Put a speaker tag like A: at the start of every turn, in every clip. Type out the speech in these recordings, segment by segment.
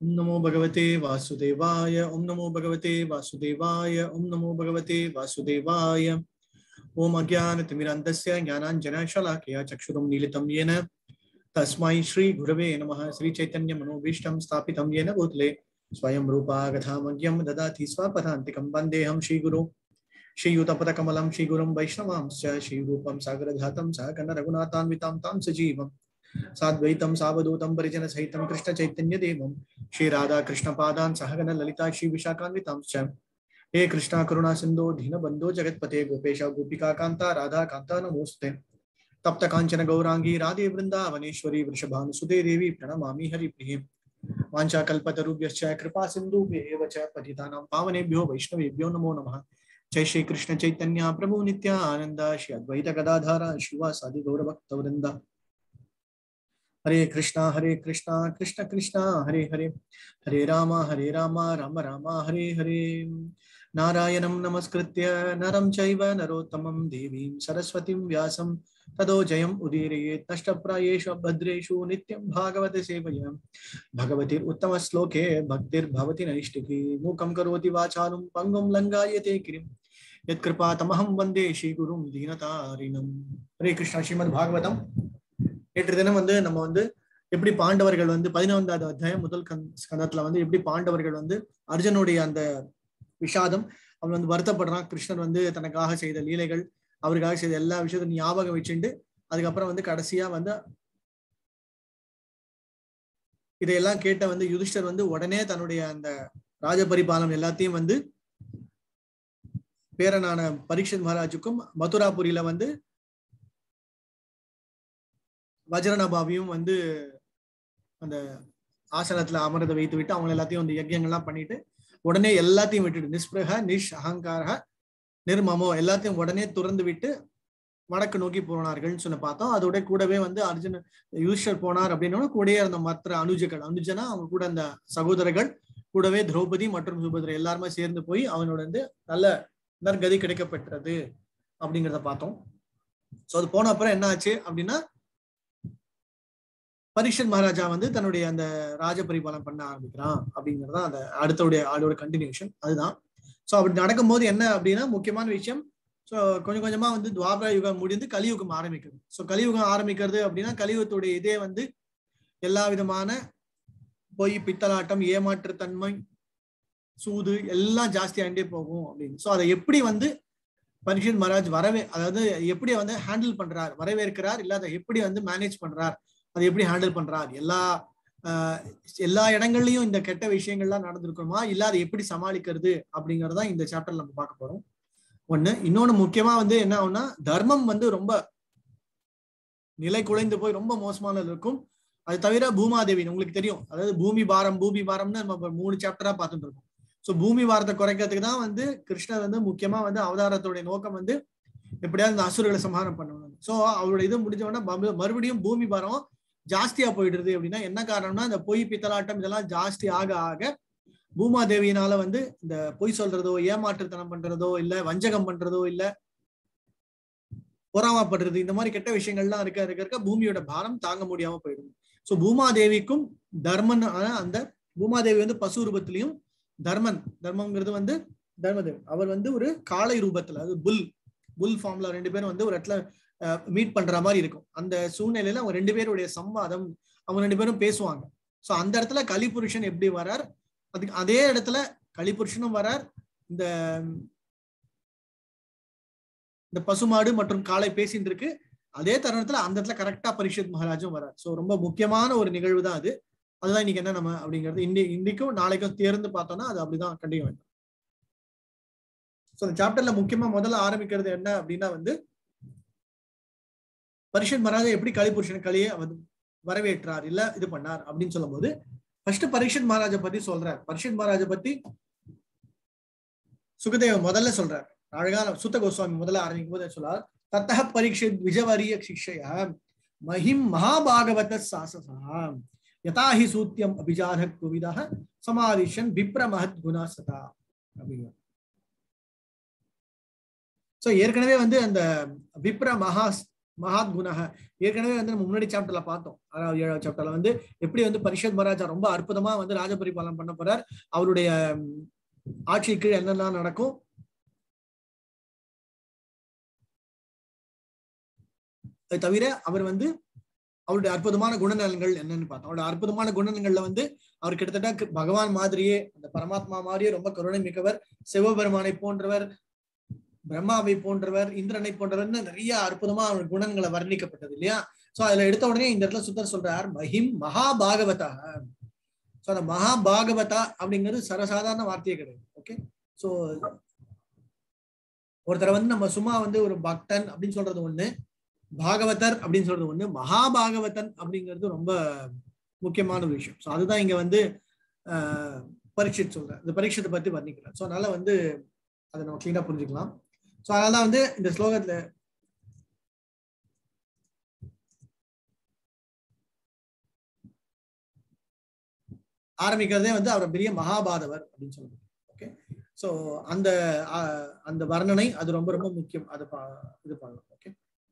A: ओम नमो भगवते वासुदेवाय ओम नमो भगवते वासुदेवाय ओम नमो भगवते वासुदेवाय ओम अज्ञानतिमिरान्धस्य ज्ञानाञ्जनशलाकया चक्षुरुं मीलितं येन तस्मै श्रीगुरवे नमः श्रीचैतन्यमनोभीष्टं स्थापितं येन भूतले स्वयं रूपा गथामज्ञं ददाति स्वपदान्तिकं वन्देऽहं श्रीगुरु श्रीयुतपदकमलं श्रीगुरुं वैष्णवांश्च श्रीरूपं सागरजातं सहगणरघुनाथान्वितां तां सजीवम् साद्वैतं सावधूतं परिजनसहितं कृष्णचैतन्यदेवं श्रीराधाकृष्णपादान् सहगण ललिता श्रीविशाखान्वितांश्च हे कृष्णा करुणा सिन्धो दीनबन्धो जगत्पते गोपेश गोपिका कान्ता राधा कान्ता नमोऽस्ते तप्त काञ्चन गौराङ्गी राधे वृन्दावनेश्वरी वृषभानुसुते देवी प्रणमामि हरिप्रिये वाञ्छाकल्पतरुभ्यश्च कृपा सिन्धुभ्य एव च पतितानां पावनेभ्यो वैष्णवेभ्यो नमो नमः जय श्री कृष्ण चैतन्य प्रभु नित्यानंद श्री अद्वैत गदाधारा शिवासादि गौरभक्तवृंद हरे कृष्णा हरे कृष्णा कृष्ण कृष्णा हरे हरे हरे राम हरे राम राम राम हरे हरे नारायणं नमस्कृत्य नरं चैव नरोत्तमं देवीं सरस्वतीं व्यासं तदो जयम् उदीरयेत् नष्टप्रायेषु भद्रेषु नित्यं भागवत सेवया भगवति उत्तमश्लोके भक्तिर्भवति नैष्टिकी मूकं करोति वाचालं पङ्गुं लङ्गायते गिरिं यत्कृपा तमहं वन्दे श्रीगुरुं दीनतारिणம் ஹரே கிருஷ்ணா ஸ்ரீமத் பாகவதம் நேற்று தினம் வந்து நம்ம வந்து எப்படி பாண்டவர்கள் வந்து பதினொன்றாவது அத்தியாயம் முதல் ஸ்கந்தத்துல வந்து எப்படி பாண்டவர்கள் வந்து அர்ஜுனுடைய அந்த விஷாதம் அவன் வந்து வருத்தப்படுறான் கிருஷ்ணர் வந்து தனக்காக செய்த லீலைகள் அவருக்காக செய்த எல்லா விஷயத்தையும் ஞாபகம் வச்சுண்டு அதுக்கப்புறம் வந்து கடைசியா வந்து இதையெல்லாம் கேட்ட வந்து யுதிஷ்டர் வந்து உடனே தன்னுடைய அந்த ராஜபரிபாலனம் எல்லாத்தையும் வந்து பேரனான பரீட்சத் மகாராஜுக்கும் மதுராபுரியில வந்து வஜ்ரநபாவியும் வந்து அந்த ஆசனத்துல அமரதை வைத்து விட்டு அவங்க எல்லாத்தையும் வந்து யஜ்யங்கள்லாம் பண்ணிட்டு உடனே எல்லாத்தையும் விட்டுட்டு நிஸ்பிரக நிஷ் அகங்கார நிர்மமோ எல்லாத்தையும் உடனே துறந்து விட்டு வடக்கு நோக்கி போனார்கள்னு சொல்லி பார்த்தோம் அதோட கூடவே வந்து அர்ஜுன் யூஷர் போனார் அப்படின்னா கூடயே இருந்த மற்ற அனுஜகள் அனுஜனா அவங்க கூட அந்த சகோதரர்கள் கூடவே திரௌபதி மற்றும் சுபத்ரா எல்லாருமே சேர்ந்து போய் அவனோட வந்து நல்ல நற்கதி கிடைக்கப்பெற்றது அப்படிங்கிறத பார்த்தோம் சோ அது போன அப்புறம் என்ன ஆச்சு அப்படின்னா பரீட்சன் மகாராஜா வந்து தன்னுடைய அந்த ராஜ பரிபாலனம் பண்ண ஆரம்பிக்கிறான் அப்படிங்கிறது அந்த அடுத்தோடைய ஆளோட கண்டினியூஷன் அதுதான் ஸோ அப்படி நடக்கும்போது என்ன அப்படின்னா முக்கியமான விஷயம் ஸோ கொஞ்சம் கொஞ்சமா வந்து துவாபர யுகம் முடிந்து கலியுகம் ஆரம்பிக்கிறது ஸோ கலியுகம் ஆரம்பிக்கிறது அப்படின்னா கலியுகத்துடைய இதே வந்து எல்லா விதமான பொய் பித்தலாட்டம் ஏமாற்றுத்தன்மை சூது எல்லாம் ஜாஸ்தி ஆண்டே போகும் அப்படின்னு ஸோ அதை எப்படி வந்து பரீட்சன் மகாராஜ் வரவே அதாவது எப்படி வந்து ஹேண்டில் பண்றார் வரவேற்கிறார் இல்ல அதை எப்படி வந்து மேனேஜ் பண்றார் அதை எப்படி ஹேண்டில் பண்றார் எல்லா எல்லா இடங்கள்லயும் இந்த கெட்ட விஷயங்கள்லாம் நடந்திருக்கணுமா இல்ல அதை எப்படி சமாளிக்கிறது அப்படிங்கறதா இந்த சாப்டர்ல நம்ம பார்க்க போறோம் ஒண்ணு இன்னொன்னு முக்கியமா வந்து என்ன ஆகும்னா தர்மம் வந்து ரொம்ப நிலை குலைந்து போய் ரொம்ப மோசமானது இருக்கும் அது தவிர பூமாதேவி உங்களுக்கு தெரியும் அதாவது பூமி பாரம் பூமி பாரம்னு நம்ம மூணு சாப்டரா பார்த்துட்டு இருக்கோம் ஸோ பூமி பாரத்தை குறைக்கிறதுக்கு தான் வந்து கிருஷ்ணர் வந்து முக்கியமா வந்து அவதாரத்துடைய நோக்கம் வந்து எப்படியாவது இந்த அசுரர்களை சமாதானம் பண்ணணும் ஸோ அவரோட இது முடிஞ்ச உடனே மறுபடியும் பூமி பாரம் ஜாஸ்தியா போயிடுறது அப்படின்னா என்ன காரணம்னா இந்த பொய் பித்தலாட்டம் இதெல்லாம் ஜாஸ்தி ஆக ஆக பூமாதேவியினால வந்து இந்த பொய் சொல்றதோ ஏமாற்றுத்தனம் பண்றதோ இல்ல வஞ்சகம் பண்றதோ இல்ல பொறாமப்படுறது இந்த மாதிரி கெட்ட விஷயங்கள்லாம் இருக்க இருக்க இருக்க பூமியோட பாரம் தாங்க முடியாம போயிடும் ஸோ பூமாதேவிக்கும் தர்மன் அந்த பூமாதேவி வந்து பசு ரூபத்திலையும் தர்மன் தர்மம்ங்கிறது வந்து தர்மதேவ் அவர் வந்து ஒரு காளை ரூபத்துல அது புல் புல் ஃபார்ம்ல ரெண்டு பேரும் வந்து ஒரு இடத்துல மீட் பண்ற மாதிரி இருக்கும் அந்த சூழ்நிலையில அவங்க ரெண்டு பேருடைய சம்வாதம் அவங்க ரெண்டு பேரும் பேசுவாங்க ஸோ அந்த இடத்துல கலிபுருஷன் எப்படி வரார் அதுக்கு அதே இடத்துல கலிபுருஷனும் வரார் இந்த இந்த பசுமாடு மற்றும் காளை பேசிட்டு இருக்கு அதே தருணத்துல அந்த இடத்துல கரெக்டா பரிஷத் மகாராஜும் வரார் ஸோ ரொம்ப முக்கியமான ஒரு நிகழ்வு தான் அது அதுதான் இன்னைக்கு என்ன நம்ம அப்படிங்கிறது இன்னி இன்னைக்கும் நாளைக்கும் தேர்ந்து பார்த்தோம்னா அது அப்படிதான் கண்டிப்பா வேண்டும் ஸோ இந்த சாப்டர்ல முக்கியமா முதல்ல ஆரம்பிக்கிறது என்ன அப்படின்னா வந்து பரிஷத் மகாராஜா எப்படி கலிபுருஷன் கலியை வரவேற்றார் இல்ல இது பண்ணார் அப்படின்னு சொல்லும் போது ஃபர்ஸ்ட் பரீட்சத் மகாராஜா பத்தி சொல்றார் பரீட்சத் மகாராஜா பத்தி சுகதேவ முதல்ல சொல்றார் அழகான சுத்த கோஸ்வாமி முதல்ல ஆரம்பிக்கும் போது சொல்றார் தத்தக பரீட்சித் விஜவரிய சிக்ஷய மகிம் மகாபாகவத சாசசா யதாஹி சூத்தியம் அபிஜாத குவிதாக சமாதிஷன் விப்ர மகத் குணா சதா அப்படிங்கிற சோ ஏற்கனவே வந்து அந்த விப்ர மகா மகாத் குணக ஏற்கனவே வந்து நம்ம முன்னாடி சாப்டர்ல பார்த்தோம் ஆறாவது ஏழாவது சாப்டர்ல வந்து எப்படி வந்து பரிஷத் மகாராஜா ரொம்ப அற்புதமா வந்து ராஜபரிபாலனம் பண்ண போறார் அவருடைய ம், ஆட்சிக்கு என்னெல்லாம் நடக்கும் அது தவிர அவர் வந்து அவருடைய அற்புதமான குணநலன்கள் என்னன்னு பார்த்தோம் அவருடைய அற்புதமான குணநலங்கள்ல வந்து அவர் கிட்டத்தட்ட க- பகவான் மாதிரியே அந்த பரமாத்மா மாதிரியே ரொம்ப கருணை மிக்கவர் சிவபெருமானை போன்றவர் பிரம்மாவை போன்றவர் இந்திரனை போன்றவர்னு நிறைய அற்புதமா அவர் குணங்களை வர்ணிக்கப்பட்டது இல்லையா சோ அதுல எடுத்த உடனே இந்த இடத்துல சுத்தர் சொல்றார் மஹிம் மகாபாகவதா சோ அந்த மகாபாகவதா அப்படிங்கிறது சரசாதாரண வார்த்தையே கிடையாது ஓகே சோ ஒருத்தரை வந்து நம்ம சும்மா வந்து ஒரு பக்தன் அப்படின்னு சொல்றது ஒண்ணு பாகவதர் அப்படின்னு சொல்றது ஒண்ணு மகாபாகவதன் அப்படிங்கிறது ரொம்ப முக்கியமான ஒரு விஷயம் ஸோ அதுதான் இங்க வந்து ஆஹ், பரீட்சித் சொல்றேன் இந்த பரீட்சத்தை பத்தி வர்ணிக்கிறேன் ஸோ அதனால வந்து அதை நம்ம கிளீனா புரிஞ்சுக்கலாம் ஸோ அதனால வந்து இந்த ஸ்லோகத்துல ஆரம்பிக்கிறதே வந்து அவர் பெரிய மகாபாதவர் அப்படின்னு சொல்லுவாங்க ஓகே ஸோ அந்த ஆஹ், அந்த வர்ணனை அது ரொம்ப ரொம்ப முக்கியம் அது பா- இது பண்ணலாம் ஓகே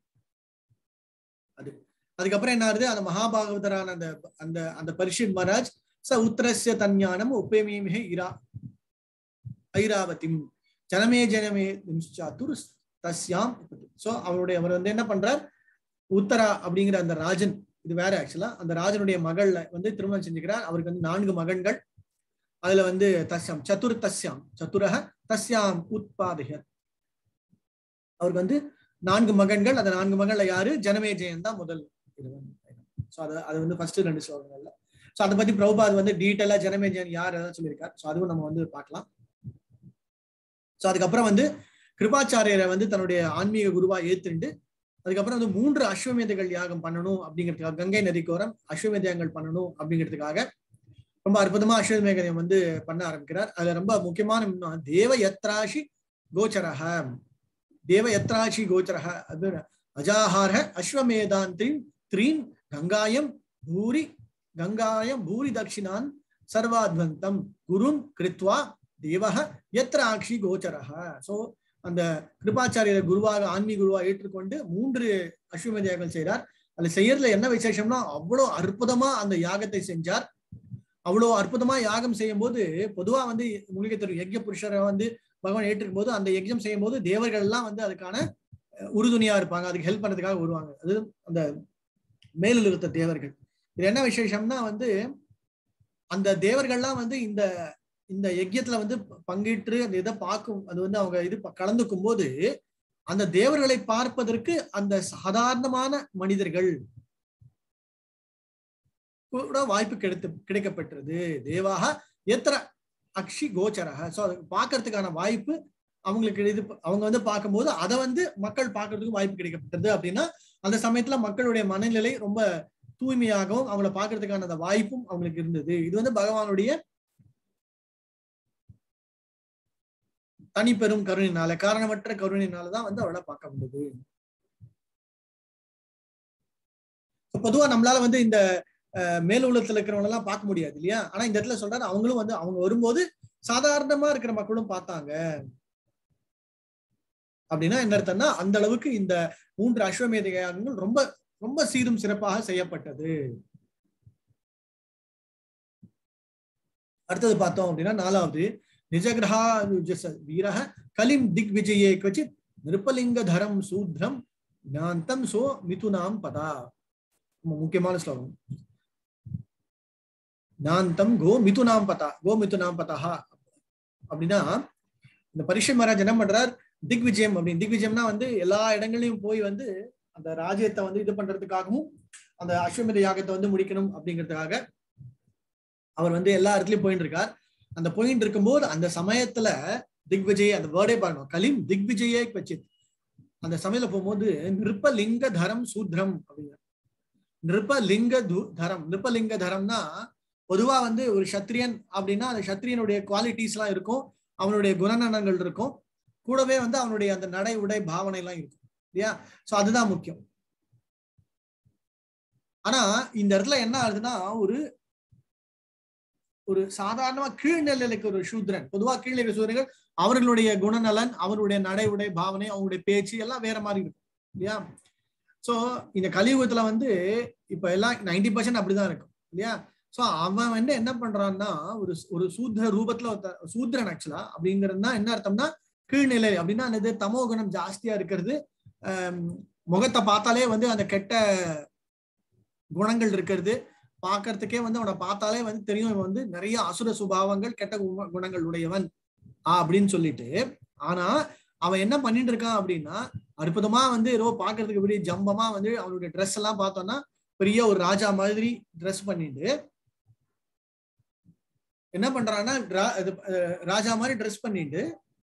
A: அது அதுக்கப்புறம் என்ன ஆகுது அந்த மகாபாகவதரான அந்த அந்த அந்த பரிஷித் மகாராஜ் ச உத்தரஸ்ய தஞ்ஞானம் உப்பேமீமிக இரா ஐராவதிம் ஜனமே ஜனமே சாத்துர் தஸ்யாம் சோ அவருடைய அவர் வந்து என்ன பண்றார் உத்தரா அப்படிங்கிற அந்த ராஜன் இது வேற ஆக்சுவலா அந்த ராஜனுடைய மகள்ல வந்து திருமணம் செஞ்சுக்கிறார் அவருக்கு வந்து நான்கு மகன்கள் அதுல வந்து தஸ்யாம் சதுர் தஸ்யாம் சதுரக தஸ்யாம் உத்பாதக அவருக்கு வந்து நான்கு மகன்கள் அந்த நான்கு மகன்ல யாரு ஜனமேஜயன் தான் முதல் இது வந்து ஸோ அது அது வந்து ஃபர்ஸ்ட் ரெண்டு ஸ்லோகங்கள்ல ஸோ அதை பத்தி பிரபுபாத் வந்து டீட்டெயிலா ஜனமேஜயன் யார் ஏதாவது சொல்லியிருக்கார் ஸோ அதுவும் நம்ம வந்து பார்க்கலாம் ஸோ அதுக்கப்புறம் வந்து கிருபாச்சாரியரை வந்து தன்னுடைய ஆன்மீக குருவா ஏத்துண்டு அதுக்கப்புறம் வந்து மூன்று அஸ்வமேதைகள் யாகம் பண்ணணும் அப்படிங்கிறதுக்காக கங்கை நதிக்கோரம் அஸ்வமேத யாகங்கள் பண்ணணும் அப்படிங்கிறதுக்காக ரொம்ப அற்புதமா அஸ்வமேதம் வந்து பண்ண ஆரம்பிக்கிறார் அதுல ரொம்ப முக்கியமான இன்னும் தேவ யத்ராஷி கோச்சரக தேவ யத்ராஷி கோச்சரக அது அஜாஹார அஸ்வமேதான் த்ரீன் த்ரீன் கங்காயம் பூரி கங்காயம் பூரி தட்சிணான் சர்வாத்வந்தம் குரும் கிருத்வா தேவக எத்திர ஆக்ஷி கோச்சரக சோ அந்த கிருபாச்சாரியர் குருவாக ஆன்மீக குருவா ஏற்றுக்கொண்டு மூன்று அஸ்வமேத யாகங்கள் செய்கிறார் அதுல செய்யறதுல என்ன விசேஷம்னா அவ்வளவு அற்புதமா அந்த யாகத்தை செஞ்சார் அவ்வளவு அற்புதமா யாகம் செய்யும் போது பொதுவா வந்து உங்களுக்கு தெரியும் யஜ்ய புருஷரை வந்து பகவான் ஏற்றுக்கும் போது அந்த யஜ்யம் செய்யும் போது தேவர்கள் எல்லாம் வந்து அதுக்கான அஹ், உறுதுணையா இருப்பாங்க அதுக்கு ஹெல்ப் பண்றதுக்காக வருவாங்க அது அந்த மேலுலகத்த தேவர்கள் இது என்ன விசேஷம்னா வந்து அந்த தேவர்கள்லாம் வந்து இந்த இந்த யஜ்யத்துல வந்து பங்கிட்டு அந்த இதை பார்க்கும் அது வந்து அவங்க இது ப- கலந்துக்கும் போது அந்த தேவர்களை பார்ப்பதற்கு அந்த சாதாரணமான மனிதர்கள் கூட வாய்ப்பு கிடைத்து கிடைக்கப்பெற்றது தேவாக எத்திர அக்ஷி கோச்சரக சோ அதை பார்க்கறதுக்கான வாய்ப்பு அவங்களுக்கு இது அவங்க வந்து பார்க்கும்போது அதை வந்து மக்கள் பார்க்கறதுக்கு வாய்ப்பு கிடைக்கப்பட்டது அப்படின்னா அந்த சமயத்துல மக்களுடைய மனநிலை ரொம்ப தூய்மையாகவும் அவங்கள பார்க்கறதுக்கான அந்த வாய்ப்பும் அவங்களுக்கு இருந்தது இது வந்து பகவானுடைய தனிப்பெரும் கருணையினால காரணமற்ற கருணையினாலதான் வந்து அவளை பார்க்க முடியுது பொதுவா நம்மளால வந்து இந்த அஹ், மேல் உலகத்துல இருக்கிறவங்க எல்லாம் பார்க்க முடியாது இல்லையா ஆனா இந்த இடத்துல சொல்றாரு அவங்களும் வந்து அவங்க வரும்போது சாதாரணமா இருக்கிற மக்களும் பார்த்தாங்க அப்படின்னா என்ன அர்த்தம்னா அந்த அளவுக்கு இந்த மூன்று அஸ்வமேத யாகங்கள் ரொம்ப ரொம்ப சீரும் சிறப்பாக செய்யப்பட்டது அடுத்தது பார்த்தோம் அப்படின்னா நாலாவது நிஜகிரகா வீரக கலிம் திக் விஜயே கொச்சித் நிருப்பலிங்க தரம் சூத்ரம் ஞாந்தம் சோ மிதுனாம் பதா ரொம்ப முக்கியமான ஸ்லோகம் ஞாந்தம் கோ மிதுனாம் பதா கோ மிதுனாம் பதா அப்படின்னா இந்த பரிஷன் மகாராஜ் என்ன பண்றார் திக் விஜயம் அப்படின்னு திக் விஜயம்னா வந்து எல்லா இடங்களையும் போய் வந்து அந்த ராஜ்யத்தை வந்து இது பண்றதுக்காகவும் அந்த அஸ்வமேத யாகத்தை வந்து முடிக்கணும் அப்படிங்கிறதுக்காக அவர் வந்து எல்லா இடத்துலயும் போயிட்டு இருக்கார் அந்த போயிட்டு இருக்கும்போது அந்த சமயத்துல திக் விஜய் அந்த வேர்டே பாருங்க கலிம் திக் விஜயே வச்சித் அந்த சமயத்துல போகும்போது நிருப்பலிங்க தரம் சூத்ரம் அப்படிங்கிற நிருப்பலிங்க து- தரம் நிருப்பலிங்க தரம்னா பொதுவா வந்து ஒரு சத்திரியன் அப்படின்னா அந்த சத்திரியனுடைய குவாலிட்டிஸ் எல்லாம் இருக்கும் அவனுடைய குணநலங்கள் இருக்கும் கூடவே வந்து அவனுடைய அந்த நடை உடை பாவனை எல்லாம் இருக்கும் இல்லையா சோ அதுதான் முக்கியம் ஆனா இந்த இடத்துல என்ன ஆகுதுன்னா ஒரு ஒரு சாதாரணமா கீழ்நிலைக்கு ஒரு சூத்ரன் பொதுவா கீழ்நிலை சூதரர்கள் அவர்களுடைய குணநலன் அவருடைய நடை உடை பாவனை அவங்களுடைய பேச்சு எல்லாம் வேற மாதிரி இருக்கும் இல்லையா சோ இந்த கலியுகத்துல வந்து இப்ப எல்லாம் நைன்டி பர்சன்ட் அப்படிதான் இருக்கும் இல்லையா சோ அவன் வந்து என்ன பண்றான்னா ஒரு ஒரு சூத்ர ரூபத்துல ஒருத்த- சூத்ரன் ஆக்சுவலா அப்படிங்கிறதுனா என்ன அர்த்தம்னா கீழ்நிலை அப்படின்னா என்னது தமோ குணம் ஜாஸ்தியா இருக்கிறது ஆம், முகத்தை பார்த்தாலே வந்து அந்த கெட்ட குணங்கள் இருக்கிறது பார்க்கறதுக்கே வந்து அவனை பார்த்தாலே வந்து தெரியும் இவன் வந்து நிறைய அசுர சுபாவங்கள் கெட்ட குண- குணங்கள் உடையவன் ஆ, அப்படின்னு சொல்லிட்டு ஆனா அவன் என்ன பண்ணிட்டு இருக்கான் அப்படின்னா அற்புதமா வந்து ஏதோ பாக்குறதுக்கு இப்படி ஜம்பமா வந்து அவனுடைய ட்ரெஸ் எல்லாம் பார்த்தோம்னா பெரிய ஒரு ராஜா மாதிரி ட்ரெஸ் பண்ணிட்டு என்ன பண்றான்னா ரா- இது, அஹ், ராஜா மாதிரி ட்ரெஸ் பண்ணிட்டு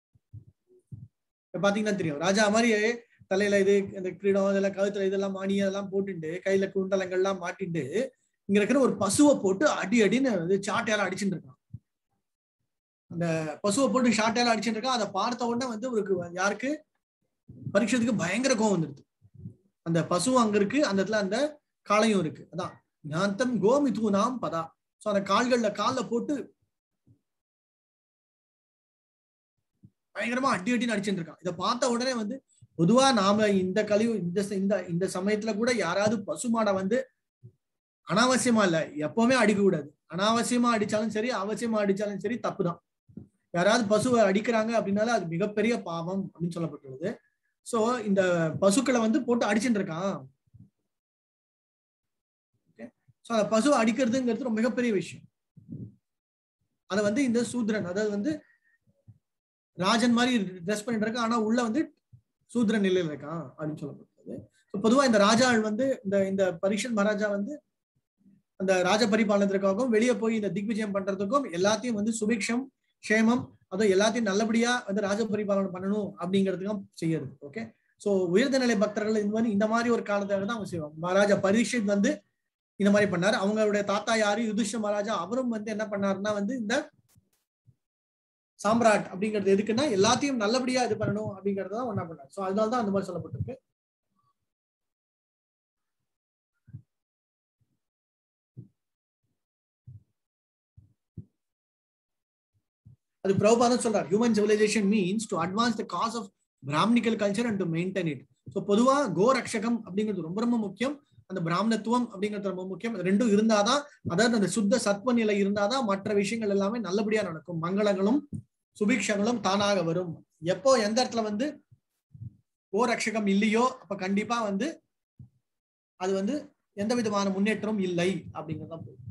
A: இப்ப பாத்தீங்கன்னா தெரியும் ராஜா மாதிரி தலையில இது இந்த கிரீடம் இதெல்லாம் கழுத்துல இதெல்லாம் மானி அதெல்லாம் போட்டுட்டு கையில குண்டலங்கள்லாம் மாட்டிட்டு இங்க இருக்கிற ஒரு பசுவை போட்டு அடி அடின்னு வந்து சாட்டையால அடிச்சுட்டு இருக்கான் அந்த பசுவை போட்டு ஷாட்டையால அடிச்சுட்டு இருக்கான் அதை பார்த்த உடனே வந்து ஒரு யாருக்கு பரீட்சத்துக்கு பயங்கர கோவம் வந்துருது அந்த பசு அங்க இருக்கு அந்த இடத்துல அந்த காளையும் இருக்கு அதான் ஞாந்தம் கோமிது நாம் பதா சோ அந்த கால்கள்ல கால்ல போட்டு பயங்கரமா அடி அடின்னு அடிச்சுட்டு இருக்கான் இதை பார்த்த உடனே வந்து பொதுவா நாம இந்த கழிவு இந்த ச- இந்த இந்த சமயத்துல கூட யாராவது பசுமாடை வந்து அனாவசியமா இல்ல எப்பவுமே அடிக்க கூடாது அனாவசியமா அடிச்சாலும் சரி அவசியமா அடிச்சாலும் சரி தப்புதான் யாராவது பசுவை அடிக்கிறாங்க அப்படின்னால அது மிகப்பெரிய பாவம் அப்படின்னு சொல்லப்பட்டுள்ளது சோ இந்த பசுக்களை வந்து போட்டு அடிச்சுட்டு இருக்கான் சோ அந்த பசுவை அடிக்கிறதுங்கிறது ரொம்ப மிகப்பெரிய விஷயம் அதை வந்து இந்த சூத்ரன் அதாவது வந்து ராஜன் மாதிரி ட்ரெஸ் பண்ணிட்டு இருக்கான் ஆனா உள்ள வந்து சூத்ரன் நிலையில இருக்கான் அப்படின்னு சொல்லப்பட்டது ஸோ பொதுவா இந்த ராஜாள் வந்து இந்த இந்த பரீட்சன் மகாராஜா வந்து அந்த ராஜ பரிபாலனத்திற்காகவும் வெளியே போய் இந்த திக்விஜயம் பண்றதுக்கும் எல்லாத்தையும் வந்து சுபிக்ஷம் க்ஷேமம் அதுவும் எல்லாத்தையும் நல்லபடியா வந்து ராஜ பரிபாலனம் பண்ணணும் அப்படிங்கிறதுக்கும் செய்யறது ஓகே சோ உயர்ந்த நிலை பக்தர்கள் இந்த மாதிரி இந்த மாதிரி ஒரு காலத்துல தான் அவங்க செய்வாங்க மகாராஜா பரீட்சித் வந்து இந்த மாதிரி பண்ணாரு அவங்களுடைய தாத்தா யாரு யுதிஷ்ட மகாராஜா அவரும் வந்து என்ன பண்ணாருன்னா வந்து இந்த சாம்ராட் அப்படிங்கிறது எதுக்குன்னா எல்லாத்தையும் நல்லபடியா இது பண்ணணும் அப்படிங்கறத தான் ஒன்னா பண்ணாரு சோ அதனால தான் அந்த மாதிரி சொல்லப்பட்டிருக்கு அது பிரபுபாதம் சொல்றார் human civilization means to advance the cause of brahmanical culture and to maintain it so பொதுவா கோரக்ஷகம் அப்படிங்கிறது ரொம்ப ரொம்ப முக்கியம் அந்த பிராமணத்துவம் அப்படிங்கிறது ரொம்ப முக்கியம் இது ரெண்டும் இருந்தாதான் அதாவது அந்த சுத்த சத்வ நிலை இருந்தாதான் மற்ற விஷயங்கள் எல்லாமே நல்லபடியா நடக்கும் மங்களங்களும் சுபிக்ஷங்களும் தானாக வரும் எப்போ எந்த இடத்துல வந்து கோரக்ஷகம் இல்லையோ அப்ப கண்டிப்பா வந்து அது வந்து எந்த விதமான முன்னேற்றமும் இல்லை அப்படிங்கறதான் போகுது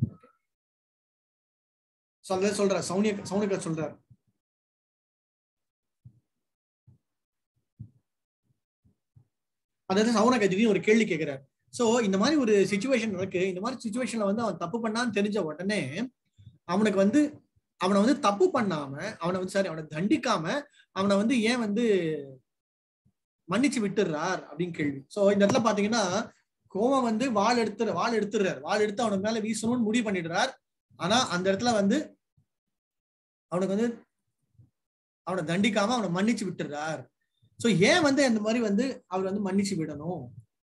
A: சொல்ற சொல்ற சௌனிய சௌனிக சொல்றார் அதாவது சவுனக திடீர்னு ஒரு கேள்வி கேட்கிறார் சோ இந்த மாதிரி ஒரு சுச்சுவேஷன் இருக்கு இந்த மாதிரி சுச்சுவேஷன்ல வந்து அவன் தப்பு பண்ணான்னு தெரிஞ்ச உடனே அவனுக்கு வந்து அவனை வந்து தப்பு பண்ணாம அவனை வந்து சாரி அவனை தண்டிக்காம அவனை வந்து ஏன் வந்து மன்னிச்சு விட்டுறார் அப்படின்னு கேள்வி சோ இந்த இடத்துல பாத்தீங்கன்னா கோவம் வந்து வாள் எடுத்து வாள் எடுத்துடுறாரு வாள் எடுத்து அவனுக்கு மேல வீசணும்னு முடிவு பண்ணிடுறார் ஆனா அந்த இடத்துல வந்து அவனுக்கு வந்து அவனை தண்டிக்காம அவனை மன்னிச்சு விட்டுறார் சோ ஏன் வந்து அந்த மாதிரி வந்து அவர் வந்து மன்னிச்சு விடணும்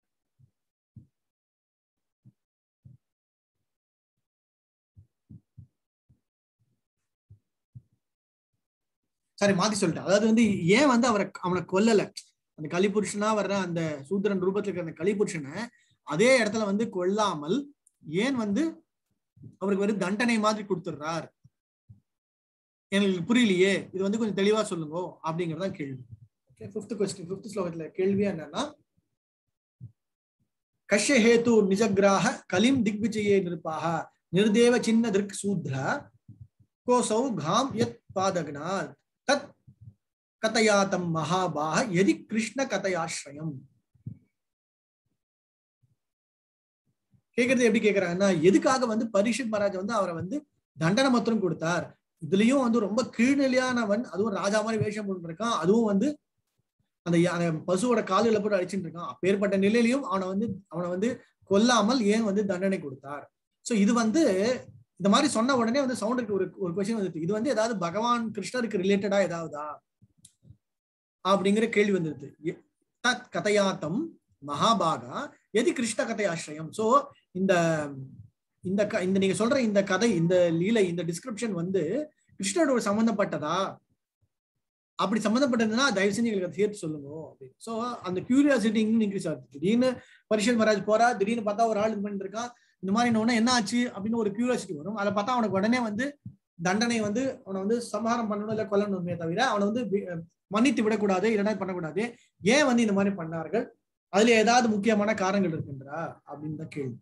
A: சாரி மாத்தி சொல்லிட்டேன் அதாவது வந்து ஏன் வந்து அவரை அவனை கொல்லல அந்த கலிபுருஷனா வர்ற அந்த சூத்திரன் ரூபத்துல இருக்கிற அந்த கலிபுருஷனை அதே இடத்துல வந்து கொல்லாமல் ஏன் வந்து அவருக்கு வெறும் தண்டனை மாதிரி கொடுத்துடுறார் எனக்கு புரியலையே இது வந்து கொஞ்சம் தெளிவா சொல்லுங்க அப்படிங்கறதான் கேள்வி ஓகே ஃபிஃப்த் கொஸ்டின் ஃபிஃப்த் ஸ்லோகத்துல கேள்வி என்னன்னா கஷ்ய ஹேத்து நிஜகிராக கலிம் திக்விஜயே நிருப்பாக நிர்தேவ சின்ன திருக் சூத்ர கோசௌ காம் யத் பாதகனாத் தத் கதையாத்தம் மகாபாக எதி கிருஷ்ண கதையாசிரயம் கேக்குறது எப்படி கேக்குறாங்கன்னா எதுக்காக வந்து பரிஷத் மகாராஜ் வந்து அவரை வந்து தண்டனை மாத்திரம் கொடுத்தார் இதுலயும் வந்து ரொம்ப கீழ்நிலையானவன் அதுவும் ராஜா மாதிரி வேஷம் போட்டு இருக்கான் அதுவும் வந்து அந்த யா- அந்த பசுவோட காலில் போட்டு அடிச்சுட்டு இருக்கான் அப்பேற்பட்ட நிலையிலையும் அவனை வந்து அவனை வந்து கொல்லாமல் ஏன் வந்து தண்டனை கொடுத்தார் சோ இது வந்து இந்த மாதிரி சொன்ன உடனே வந்து சவுண்டுக்கு ஒரு ஒரு கொஸ்டின் வந்துட்டு இது வந்து ஏதாவது பகவான் கிருஷ்ணருக்கு ரிலேட்டடா ஏதாவதா அப்படிங்கிற கேள்வி வந்துருது எ- தத் கதையாத்தம் மகாபாகா எதி கிருஷ்ண கதையாசிரயம் சோ இந்த இந்த க- இந்த நீங்க சொல்ற இந்த கதை இந்த லீலை இந்த டிஸ்கிரிப்ஷன் வந்து கிருஷ்ணரோட சம்பந்தப்பட்டதா அப்படி சம்மந்தப்பட்டதுன்னா தயவு செஞ்சு எங்களுக்கு அதை சேர்த்து சொல்லுங்க அப்படின்னு ஸோ அந்த கியூரியாசிட்டி இன்னும் இன்க்ரீஸ் ஆகுது திடீர்னு பரிஷன் மராஜ் போறா திடீர்னு பார்த்தா ஒரு ஆள் இது பண்ணிட்டு இருக்கான் இந்த மாதிரி உடனே என்ன ஆச்சு அப்படின்னு ஒரு கியூரியாசிட்டி வரும் அதை பார்த்தா அவனுக்கு உடனே வந்து தண்டனை வந்து அவனை வந்து சம்ஹாரம் பண்ணணும் இல்லை கொல்லணுமே தவிர அவனை வந்து வி- மன்னித்து விடக்கூடாது இல்லைன்னா பண்ணக்கூடாது ஏன் வந்து இந்த மாதிரி பண்ணார்கள் அதுல ஏதாவது முக்கியமான காரணங்கள் இருக்கின்றா அப்படின்னு தான் கேள்வி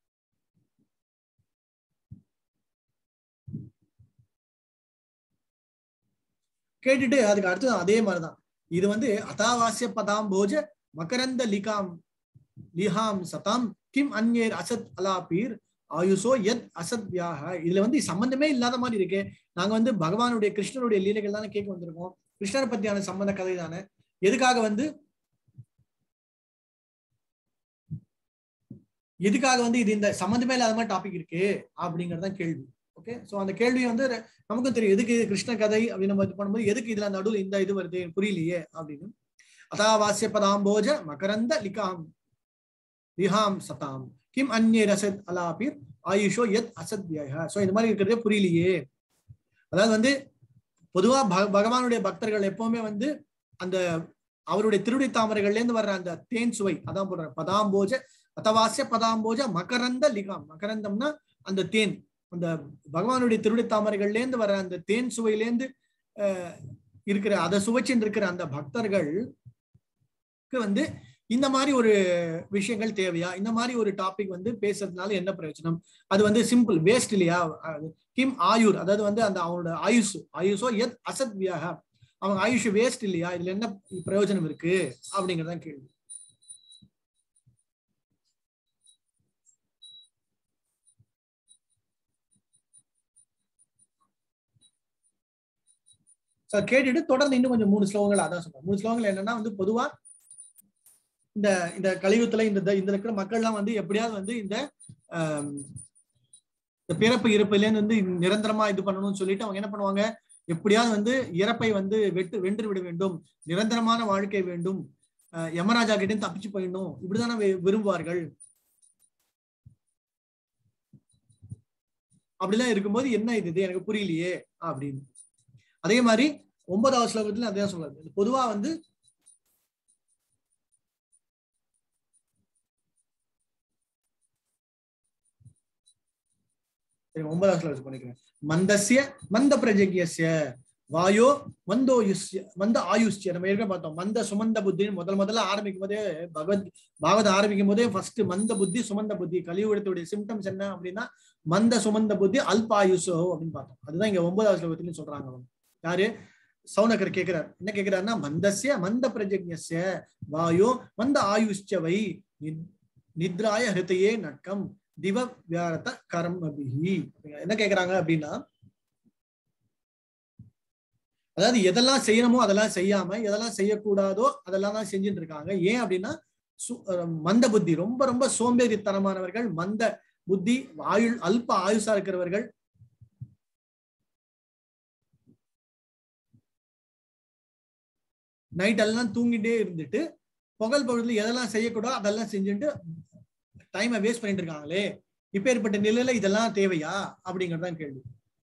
A: கேட்டுட்டு அதுக்கு அடுத்து அதே மாதிரிதான் இது வந்து அதாவாசிய பதாம் போஜ மகரந்த லிகாம் லிஹாம் சதாம் கிம் அந்நேர் அசத் அலாபீர் ஆயுசோ எத் அசத் வியாக இதுல வந்து சம்பந்தமே இல்லாத மாதிரி இருக்கு நாங்க வந்து பகவானுடைய கிருஷ்ணனுடைய லீலைகள் தானே கேட்க வந்திருக்கோம் கிருஷ்ணரை பத்தியான சம்பந்த கதை தானே எதுக்காக வந்து எதுக்காக வந்து இது இந்த சம்மந்தமே இல்லாத மாதிரி டாபிக் இருக்கு அப்படிங்கறதுதான் கேள்வி ஓகே சோ அந்த கேள்வி வந்து ரெ- நமக்கும் தெரியும் எதுக்கு இது கிருஷ்ண கதை அப்படின்னு நம்ம இது பண்ணும்போது எதுக்கு இதுல நடுவில் இந்த இது வருது புரியலையே அப்படின்னு அதாவாசிய பதாம்போஜ மகரந்த லிகாம் விஹாம் சதாம் கிம் அந்நே ரசத் அலாபிர் ஆயுஷோ எத் அசத் வியக சோ இந்த மாதிரி இருக்கிறதே புரியலையே அதாவது வந்து பொதுவா பக- பகவானுடைய பக்தர்கள் எப்பவுமே வந்து அந்த அவருடைய திருடி தாமரைகள்ல இருந்து வர்ற அந்த தேன் சுவை அதான் போடுற பதாம்போஜ அத்தவாசிய பதாம்போஜ மகரந்த லிகாம் மகரந்தம்னா அந்த தேன் அந்த பகவானுடைய திருடி தாமரைகள்ல இருந்து வர அந்த தேன் சுவையிலேருந்து அஹ், இருக்கிற அதை சுவைச்சுன்னு இருக்கிற அந்த பக்தர்களுக்கு வந்து இந்த மாதிரி ஒரு விஷயங்கள் தேவையா இந்த மாதிரி ஒரு டாபிக் வந்து பேசுறதுனால என்ன பிரயோஜனம் அது வந்து சிம்பிள் வேஸ்ட் இல்லையா அது கிம் ஆயுர் அதாவது வந்து அந்த அவனோட ஆயுஷ் ஆயுஷோ எத் அசத் வியாக அவங்க ஆயுஷ் வேஸ்ட் இல்லையா இதுல என்ன பிரயோஜனம் இருக்கு அப்படிங்கறதான் கேள்வி சார் கேட்டுட்டு தொடர்ந்து இன்னும் கொஞ்சம் மூணு ஸ்லோகங்கள் அதான் சொல்றேன் மூணு ஸ்லோகங்கள் என்னன்னா வந்து பொதுவா இந்த இந்த கலியுகத்துல இந்த த- இந்த இருக்கிற மக்கள்லாம் வந்து எப்படியாவது வந்து இந்த ஆம், இந்த பிறப்பு இறப்புலேருந்து வந்து நிரந்தரமா இது பண்ணணும்னு சொல்லிட்டு அவங்க என்ன பண்ணுவாங்க எப்படியாவது வந்து இறப்பை வந்து வெட்டு வென்று விட வேண்டும் நிரந்தரமான வாழ்க்கை வேண்டும் அஹ், யமராஜா கிட்ட இருந்து தப்பிச்சு போயிடணும் இப்படிதானே வி- விரும்புவார்கள் அப்படிலாம் இருக்கும்போது என்ன இது இது எனக்கு புரியலையே அப்படின்னு அதே மாதிரி ஒன்பதாவது ஸ்லோகத்துல அதே சொல்றாரு பொதுவா வந்து சரி, ஒன்பதாவது ஸ்லோகத்துக்கு பண்ணிக்கிறேன் மந்தஸ்ய மந்த பிரஜகியஸ்ய வாயோ மந்தோயுஷ்ய மந்த ஆயுஷ்ய நம்ம ஏற்கனவே பார்த்தோம் மந்த சுமந்த புத்தின்னு முதல் முதல்ல ஆரம்பிக்கும் போதே பகவத் பாகவத் ஆரம்பிக்கும் போதே ஃபர்ஸ்ட் மந்த புத்தி சுமந்த புத்தி கலியுகத்துடைய சிம்டம்ஸ் என்ன அப்படின்னா மந்த சுமந்த புத்தி அல்பாயுஷோ அப்படின்னு பார்த்தோம் அதுதான் இங்க ஒன்பதாவது ஸ்லோகத்திலையும் சொல்றாங்க அவங்க யாரு சௌனகர் கேட்கிறார் என்ன கேட்கிறாருன்னா மந்தஸ்ய மந்த பிரஜக்ஞஸ்ய வாயோ மந்த ஆயுஷ்யவை நித்- நித்ராய ஹிருத்தையே நட்கம் திவ வியாரத கர்மபிஹி என்ன கேக்குறாங்க அப்படின்னா அதாவது எதெல்லாம் செய்யணுமோ அதெல்லாம் செய்யாம எதெல்லாம் செய்யக்கூடாதோ அதெல்லாம் தான் செஞ்சுட்டு இருக்காங்க ஏன் அப்படின்னா சு- அஹ் மந்த புத்தி ரொம்ப ரொம்ப சோம்பேறித்தனமானவர்கள் மந்த புத்தி ஆயுள் அல்ப ஆயுசா இருக்கிறவர்கள் நைட் எல்லாம் தூங்கிட்டே இருந்துட்டு பகல் பொழுதுல எதெல்லாம் செய்யக்கூடாதோ அதெல்லாம் செஞ்சுட்டு டைமை வேஸ்ட் பண்ணிட்டு இருக்காங்களே இப்பேற்பட்ட நிலையில இதெல்லாம் தேவையா அப்படிங்கறதுதான் கேள்வி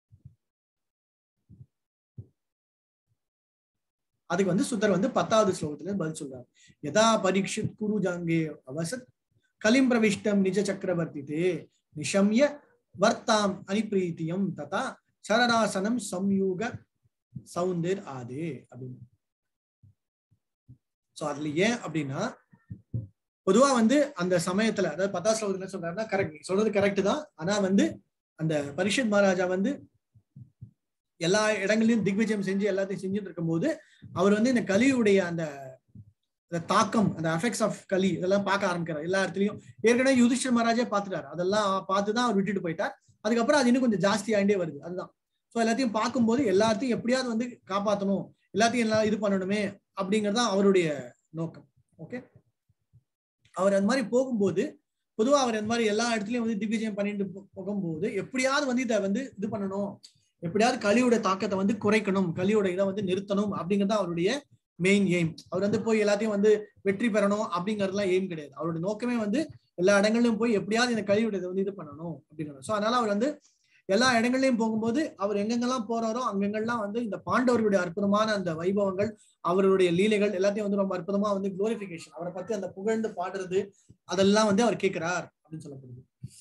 A: அதுக்கு வந்து சுத்தர் வந்து பத்தாவது ஸ்லோகத்துல பதில் சொல்றாரு யதா பரீட்சித் குரு ஜாங்கே அவசத் கலிம் பிரவிஷ்டம் நிஜ சக்கரவர்த்தி நிஷம்ய வர்த்தாம் அனிப்ரீத்தியம் ததா சரணாசனம் சம்யூக சவுந்தர் ஆதே அப்படின்னு சோ அதுல ஏன் அப்படின்னா பொதுவா வந்து அந்த சமயத்துல அதாவது பத்தாம் ஸ்லோகத்துல என்ன சொல்றாருன்னா கரெக்ட் சொல்றது கரெக்ட் தான் ஆனா வந்து அந்த பரிஷத் மகாராஜா வந்து எல்லா இடங்களையும் திக்விஜயம் செஞ்சு எல்லாத்தையும் செஞ்சுட்டு இருக்கும்போது அவர் வந்து இந்த கலியுடைய அந்த அந்த தாக்கம் அந்த எஃபெக்ட்ஸ் ஆஃப் கலி இதெல்லாம் பார்க்க ஆரம்பிக்கிறார் எல்லா இடத்துலயும் ஏற்கனவே யுதிஷ்டர் மகாராஜே பார்த்துட்டார் அதெல்லாம் பார்த்து தான் அவர் விட்டுட்டு போயிட்டார் அதுக்கப்புறம் அது இன்னும் கொஞ்சம் ஜாஸ்தி ஆகிட்டே வருது அதுதான் ஸோ எல்லாத்தையும் பார்க்கும்போது எல்லாத்தையும் எப்படியாவது வந்து காப்பாற்றணும் எல்லாத்தையும் எல்லாம் இது பண்ணணுமே அப்படிங்கிறது தான் அவருடைய நோக்கம் ஓகே அவர் அந்த மாதிரி போகும்போது பொதுவா அவர் இந்த மாதிரி எல்லா இடத்துலயும் வந்து திவ்யஜயம் பண்ணிட்டு போ- போகும்போது எப்படியாவது வந்து இதை வந்து இது பண்ணணும் எப்படியாவது கலியோட தாக்கத்தை வந்து குறைக்கணும் கலியோட இதை வந்து நிறுத்தணும் அப்படிங்கிறது அவருடைய மெயின் எய்ம் அவர் வந்து போய் எல்லாத்தையும் வந்து வெற்றி பெறணும் அப்படிங்கறதுலாம் எய்ம் கிடையாது அவருடைய நோக்கமே வந்து எல்லா இடங்களிலும் போய் எப்படியாவது இந்த கலியோட இதை வந்து இது பண்ணணும் அப்படிங்கிறது ஸோ அதனால அவர் வந்து எல்லா இடங்கள்லயும் போகும்போது அவர் எங்கெங்கெல்லாம் போறாரோ அங்கெங்கெல்லாம் வந்து இந்த பாண்டவர்களுடைய அற்புதமான அந்த வைபவங்கள் அவருடைய லீலைகள் எல்லாத்தையும் வந்து ரொம்ப அற்புதமா வந்து குளோரிபிகேஷன் அவரை பத்தி அந்த புகழ்ந்து பாடுறது அதெல்லாம் வந்து அவர் கேட்கிறார் அப்படின்னு சொல்லப்படுது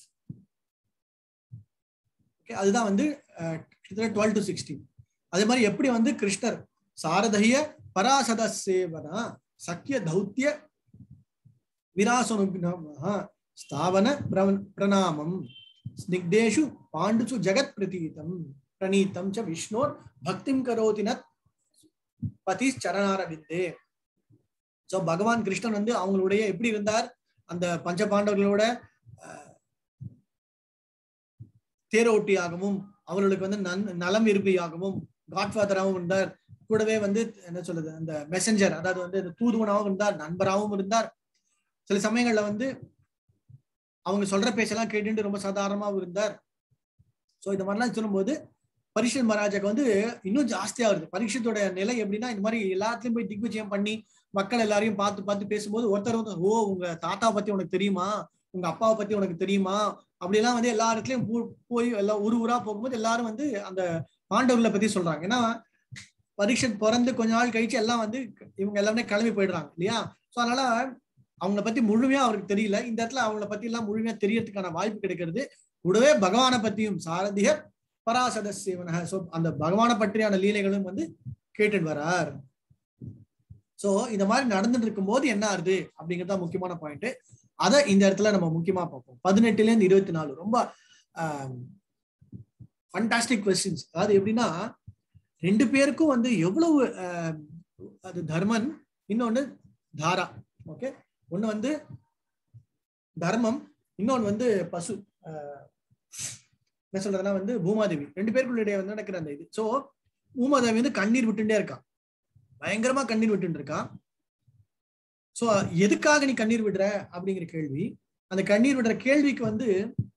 A: ஓகே அதுதான் வந்து டுவெல் டு சிக்ஸ்டீன் அதே மாதிரி எப்படி வந்து கிருஷ்ணர் சாரதய பராசத சேவனா சக்கிய தௌத்திய விராசனுபினம ஸ்தாவன பிர- பிரணாமம் ஸ்னிக்தேஷு பாண்டுசு ஜெகத் பிரதீதம் பிரணீதம் ச விஷ்ணோர் பக்திம் கரோதி நத் பதி சரணாரவிந்தே சோ பகவான் கிருஷ்ணன் வந்து அவங்களுடைய எப்படி இருந்தார் அந்த பஞ்ச பாண்டவர்களோட அஹ், தேரோட்டியாகவும் அவர்களுக்கு வந்து நன் நலம் விரும்பியாகவும் காட்ஃபாதராகவும் இருந்தார் கூடவே வந்து என்ன சொல்றது அந்த மெசஞ்சர் அதாவது வந்து இந்த தூதுவனாகவும் இருந்தார் நண்பராகவும் இருந்தார் சில சமயங்கள்ல வந்து அவங்க சொல்ற பேச்செல்லாம் கேட்டுட்டு ரொம்ப சாதாரணமாகவும் இருந்தார் சோ இந்த மாதிரிலாம் சொல்லும்போது பரீட்சத் மகாராஜாக்கு வந்து இன்னும் ஜாஸ்தியா வருது பரீட்சத்தோட நிலை எப்படின்னா இந்த மாதிரி எல்லாத்துலயும் போய் திக்விஜயம் பண்ணி மக்கள் எல்லாரையும் பார்த்து பார்த்து பேசும்போது ஒருத்தர் வந்து ஓ உங்க தாத்தா பத்தி உனக்கு தெரியுமா உங்க அப்பாவை பத்தி உனக்கு தெரியுமா அப்படிலாம் வந்து எல்லா இடத்துலயும் போ- போய் எல்லாம் ஊர் ஊரா போகும்போது எல்லாரும் வந்து அந்த பாண்டவர்களை பத்தி சொல்றாங்க ஏன்னா பரீட்சத் பிறந்து கொஞ்ச நாள் கழிச்சு எல்லாம் வந்து இவங்க எல்லாமே கிளம்பி போயிடுறாங்க இல்லையா சோ அதனால அவங்கள பத்தி முழுமையா அவருக்கு தெரியல இந்த இடத்துல அவங்கள பத்தி எல்லாம் முழுமையா தெரியறதுக்கான வாய்ப்பு கிடைக்கிறது கூடவே பகவானை பத்தியும் சாரதிய பராசத சேவனக சோ அந்த பகவானை பற்றியான லீலைகளும் வந்து கேட்டுட்டு வரார் சோ இந்த மாதிரி நடந்துட்டு இருக்கும்போது என்ன ஆகுது அப்படிங்கறது தான் முக்கியமான பாயிண்ட் அதை இந்த இடத்துல நம்ம முக்கியமா பார்ப்போம் பதினெட்டுல இருந்து இருபத்தி நாலு ரொம்ப ஃபண்டாஸ்டிக் கொஸ்டின்ஸ் அதாவது எப்படின்னா ரெண்டு பேருக்கும் வந்து எவ்வளவு ஆஹ், அது தர்மன் இன்னொன்னு தாரா ஓகே ஒண்ணு வந்து தர்மம் இன்னொன்னு வந்து பசு ஆஹ், என்ன சொல்றதுன்னா வந்து பூமாதேவி ரெண்டு பேருக்குள்ளிடையே வந்து நடக்கிற அந்த இது சோ பூமாதேவி வந்து கண்ணீர் விட்டுட்டே இருக்கான் பயங்கரமா கண்ணீர் விட்டுட்டு இருக்கான் சோ எதுக்காக நீ கண்ணீர் விடுற அப்படிங்கிற கேள்வி அந்த கண்ணீர் விடுற கேள்விக்கு வந்து